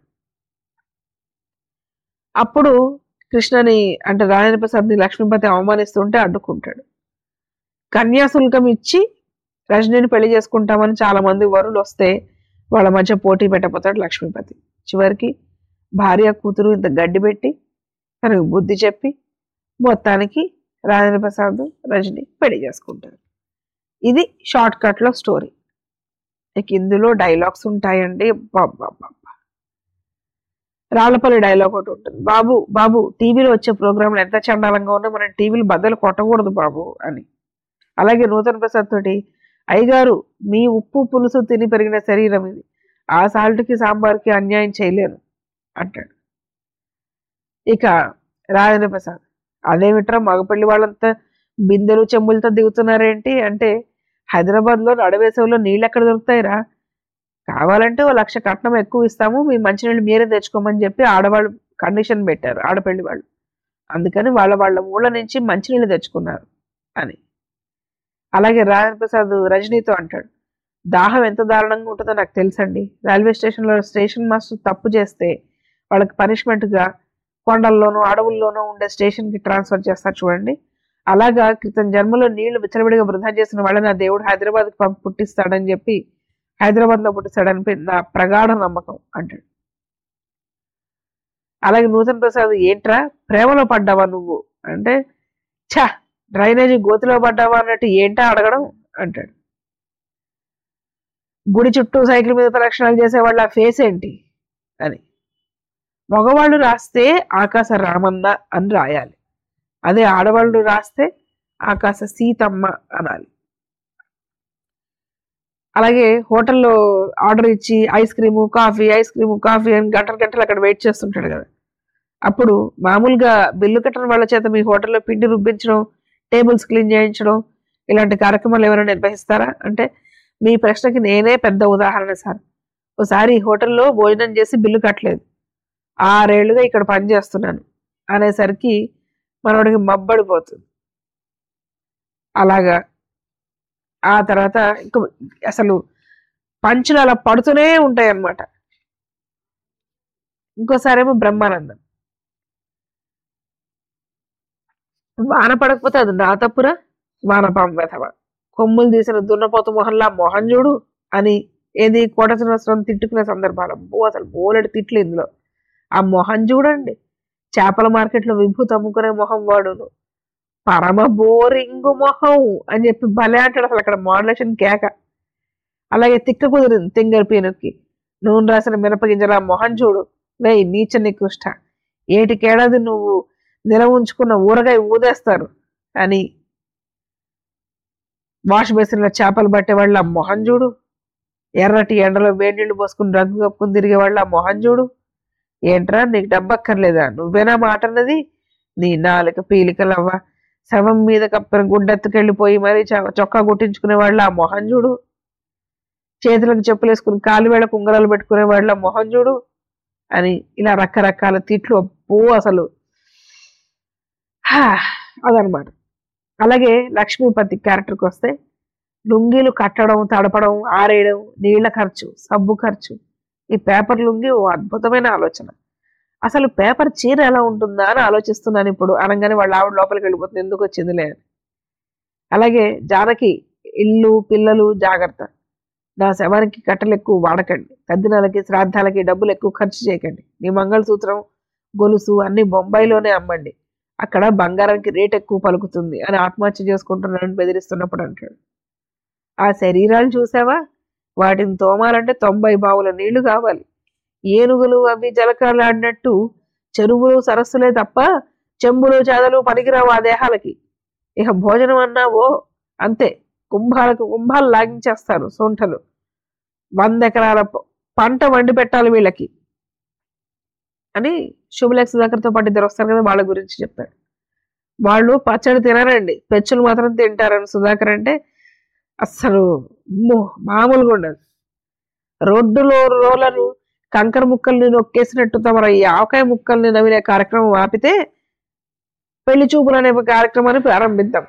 అప్పుడు కృష్ణని అంటే రాజేంద్ర ప్రసాద్ని లక్ష్మీపతి అవమానిస్తుంటే అడ్డుకుంటాడు కన్యాశుల్కం ఇచ్చి రజనీని పెళ్లి చేసుకుంటామని చాలా మంది వరులు వస్తే వాళ్ళ మధ్య పోటీ పెట్టబోతాడు లక్ష్మీపతి చివరికి భార్య కూతురు ఇంత గడ్డి పెట్టి తనకు బుద్ధి చెప్పి మొత్తానికి రాజేంద్ర ప్రసాద్ రజని పెళ్లి చేసుకుంటారు ఇది షార్ట్ కట్లో స్టోరీ ఇక ఇందులో డైలాగ్స్ ఉంటాయండి బాబా రాళ్లపల్లి డైలాగ్ ఒకటి ఉంటుంది బాబు బాబు టీవీలో వచ్చే ప్రోగ్రాంలు ఎంత చండాలంగా ఉన్నా మనం టీవీలు బద్దలు కొట్టకూడదు బాబు అని అలాగే నూతన ప్రసాద్ తోటి అయ్యగారు మీ ఉప్పు పులుసు తిని పెరిగిన శరీరం ఇది ఆ సాల్ట్కి సాంబార్కి అన్యాయం చేయలేను అంటాడు ఇక రాజేంద్ర ప్రసాద్ అదేమిట్రా మగపెళ్లి వాళ్ళంతా బిందెలు చెంబులతో దిగుతున్నారేంటి అంటే హైదరాబాద్లో నడవేసవిలో నీళ్ళు ఎక్కడ దొరుకుతాయిరా కావాలంటే ఓ లక్ష కట్నం ఎక్కువ ఇస్తాము మీ మంచినీళ్ళు మీరే తెచ్చుకోమని చెప్పి ఆడవాళ్ళు కండిషన్ పెట్టారు ఆడపెళ్లి వాళ్ళు అందుకని వాళ్ళ వాళ్ళ ఊళ్ళ నుంచి మంచినీళ్ళు తెచ్చుకున్నారు అని అలాగే రాజేంద్ర ప్రసాద్ రజనీతో అంటాడు దాహం ఎంత దారుణంగా ఉంటుందో నాకు తెలుసండి రైల్వే స్టేషన్లో స్టేషన్ మాస్టర్ తప్పు చేస్తే వాళ్ళకి పనిష్మెంట్గా కొండల్లోనూ అడవుల్లోనూ ఉండే స్టేషన్కి ట్రాన్స్ఫర్ చేస్తారు చూడండి అలాగా క్రితం జన్మలో నీళ్లు విచ్చలవిడిగా వృధా చేసిన వాళ్ళని ఆ దేవుడు హైదరాబాద్కి పంపి పుట్టిస్తాడని చెప్పి హైదరాబాద్లో పుట్టిస్తాడని నా ప్రగాఢ నమ్మకం అంటాడు అలాగే నూతన్ ప్రసాద్ ఏంట్రా ప్రేమలో పడ్డావా నువ్వు అంటే ఛా డ్రైనేజీ గోతిలో పడ్డావా అన్నట్టు ఏంటా అడగడం అంటాడు గుడి చుట్టూ సైకిల్ మీద ప్రదక్షిణాలు చేసేవాళ్ళు ఆ ఫేస్ ఏంటి అని మగవాళ్ళు రాస్తే ఆకాశ రామన్న అని రాయాలి అదే ఆడవాళ్ళు రాస్తే ఆకాశ సీతమ్మ అనాలి అలాగే హోటల్లో ఆర్డర్ ఇచ్చి ice cream coffee ice cream coffee అని గంటలు గంటలు అక్కడ వెయిట్ చేస్తుంటాడు కదా అప్పుడు మామూలుగా బిల్లు కట్టని వాళ్ళ చేత మీ హోటల్లో పిండి రుబ్బించడం టేబుల్స్ క్లీన్ చేయించడం ఇలాంటి కార్యక్రమాలు ఎవరైనా నిర్వహిస్తారా అంటే మీ ప్రశ్నకి నేనే పెద్ద ఉదాహరణ సార్ ఒకసారి హోటల్లో భోజనం చేసి బిల్లు కట్టలేదు ఆరేళ్లుగా ఇక్కడ పని చేస్తున్నాను అనేసరికి మనోడికి మబ్బడిపోతుంది అలాగా ఆ తర్వాత ఇంక అసలు పంచులు అలా పడుతూనే ఉంటాయి అన్నమాట ఇంకోసారేమో బ్రహ్మానందం వాన పడకపోతే అది నా తప్పురా వానపాం వెధవ కొమ్ములు తీసిన దున్నపోతు మొహల్లా మొహం చూడు అని ఏది కోట శ్రీనివాసరావు తిట్టుకునే సందర్భాలు అబ్బో అసలు బోలెడు తిట్లు ఇందులో ఆ మొహం చూడండి చేపల మార్కెట్లో విభూతి అమ్ముకునే మొహం వాడును పరమ బోరింగు మొహం అని చెప్పి భలే అంటాడు అసలు అక్కడ మోడలేషన్ కేక అలాగే తిక్క కుదిరింది తింగర్ పీనుక్కి నూనె రాసిన మినపగింజల మొహం చూడు వేయి నీచ నికృష్ట ఏటికేడాది నువ్వు నిల ఉంచుకున్న ఊరగాయ ఊదేస్తారు అని వాష్ బేసిన్లో చేపలు పట్టే వాళ్ళ మొహం చూడు ఎర్రటి ఎండలో వేడి నీళ్లు పోసుకుని రంగు కప్పుకుని తిరిగే వాళ్ళ మొహం చూడు ఏంట్రా నీకు డబ్బక్కర్లేదా నువ్వేనా మాట అన్నది నీ నాలుక పీలికలవ్వ శవం మీద కప్పిన గుడ్డెత్తుకెళ్ళిపోయి మరి చొక్కా గుట్టించుకునే వాళ్ళ ఆ మొహం చూడు చేతులకు చెప్పులు వేసుకుని కాలు వేళ కుంగరాలు పెట్టుకునే వాళ్ళ మొహం చూడు అని ఇలా రకరకాల తిట్లు అబ్బో అసలు హా, అదనమాట అలాగే లక్ష్మీపతి క్యారెక్టర్కి వస్తే లుంగీలు కట్టడం తడపడం ఆరేయడం నీళ్ల ఖర్చు సబ్బు ఖర్చు ఈ పేపర్ లుంగి ఓ అద్భుతమైన ఆలోచన అసలు పేపర్ చీర ఎలా ఉంటుందా అని ఆలోచిస్తున్నాను ఇప్పుడు అనగానే వాళ్ళ ఆవిడ లోపలికి వెళ్ళిపోతుంది ఎందుకు వచ్చిందిలే అని అలాగే జానకి ఇల్లు పిల్లలు జాగ్రత్త నా శవానికి కట్టలు ఎక్కువ వాడకండి తద్దినాలకి శ్రాద్ధాలకి డబ్బులు ఎక్కువ ఖర్చు చేయకండి మీ మంగళసూత్రం గొలుసు అన్ని బొంబాయిలోనే అమ్మండి అక్కడ బంగారానికి రేట్ ఎక్కువ పలుకుతుంది అని ఆత్మహత్య చేసుకుంటున్నానని బెదిరిస్తున్నప్పుడు అంటాడు ఆ శరీరాలు చూసావా వాటిని తోమాలంటే తొంభై బావుల నీళ్లు కావాలి ఏనుగులు అవి జలకాలాడినట్టు చెరువులు సరస్సులే తప్ప చెంబులు చేదలు పనికిరావు ఆ దేహాలకి ఇక భోజనం అన్నావో అంతే కుంభాలకు కుంభాలు లాగించేస్తారు సొంటలు వంద ఎకరాల ప- పంట వండి పెట్టాలి వీళ్ళకి అని శుభలేఖ సుధాకర్తో పాటు ఇద్దరు వస్తారు కదా వాళ్ళ గురించి చెప్తాడు వాళ్ళు పచ్చడి తినరండి పెచ్చులు మాత్రం తింటారని సుధాకర్ అంటే అస్సలు అమ్మో, మామూలుగా ఉండదు రోడ్డులో రోలరు కంకర ముక్కల్ని నొక్కేసినట్టు తమ ఈ ఆవకాయ ముక్కల్ని నవ్వినే కార్యక్రమం ఆపితే పెళ్లి చూపులు అనే కార్యక్రమాన్ని ప్రారంభిద్దాం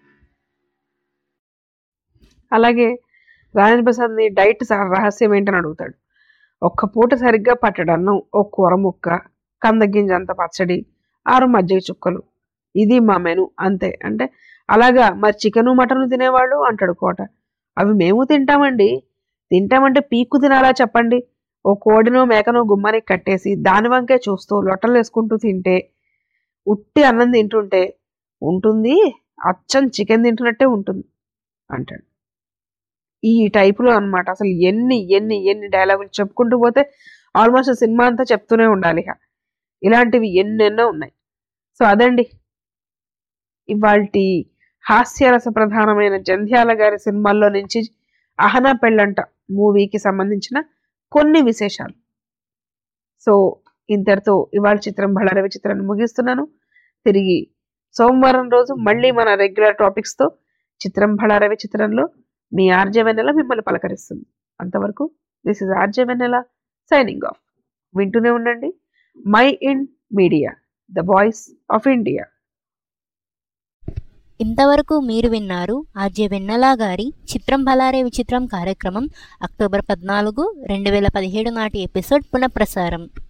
అలాగే రాజేంద్ర ప్రసాద్ ని డైట్ స- రహస్యం ఏంటని అడుగుతాడు ఒక్క పూట సరిగ్గా పట్టడు అన్నం ఓ కూర ముక్క కందగింజ అంత పచ్చడి ఆరు మజ్జిగ చుక్కలు ఇది మా మెను అంతే అంటే అలాగా మరి చికెను మటను తినేవాళ్ళు అంటాడు కోట అవి మేము తింటామండి తింటామంటే పీక్కు తినాలా చెప్పండి ఓ కోడినో మేకనో గుమ్మని కట్టేసి దాని వంకే చూస్తూ లొట్టలు వేసుకుంటూ తింటే ఉట్టి అన్నం తింటుంటే ఉంటుంది అచ్చం చికెన్ తింటున్నట్టే ఉంటుంది అంటాడు ఈ టైపులో అన్నమాట అసలు ఎన్ని ఎన్ని ఎన్ని డైలాగులు చెప్పుకుంటూ పోతే ఆల్మోస్ట్ సినిమా అంతా చెప్తూనే ఉండాలి ఇక ఇలాంటివి ఎన్నెన్నో ఉన్నాయి సో అదండి ఇవాల్టి హాస్యరస ప్రధానమైన జంధ్యాల గారి సినిమాల్లో నుంచి అహనా పెళ్ళంట మూవీకి సంబంధించిన కొన్ని విశేషాలు సో ఇంతటితో ఇవాళ చిత్రం బళ్ళారవి చిత్రాన్ని ముగిస్తున్నాను తిరిగి సోమవారం రోజు మళ్ళీ మన రెగ్యులర్ టాపిక్స్తో చిత్రం బళ్ళారవి చిత్రంలో మీ ఆర్జే వెన్నెల మిమ్మల్ని పలకరిస్తుంది అంతవరకు this is RJ Vennela signing off వింటూనే ఉండండి mind media the voice of India ఇంతవరకు మీరు విన్నారు ఆర్జే వెన్నెలా గారి చిత్రం బలారే విచిత్రం కార్యక్రమం అక్టోబర్ పద్నాలుగు రెండు వేల పదిహేడు నాటి ఎపిసోడ్ పునఃప్రసారం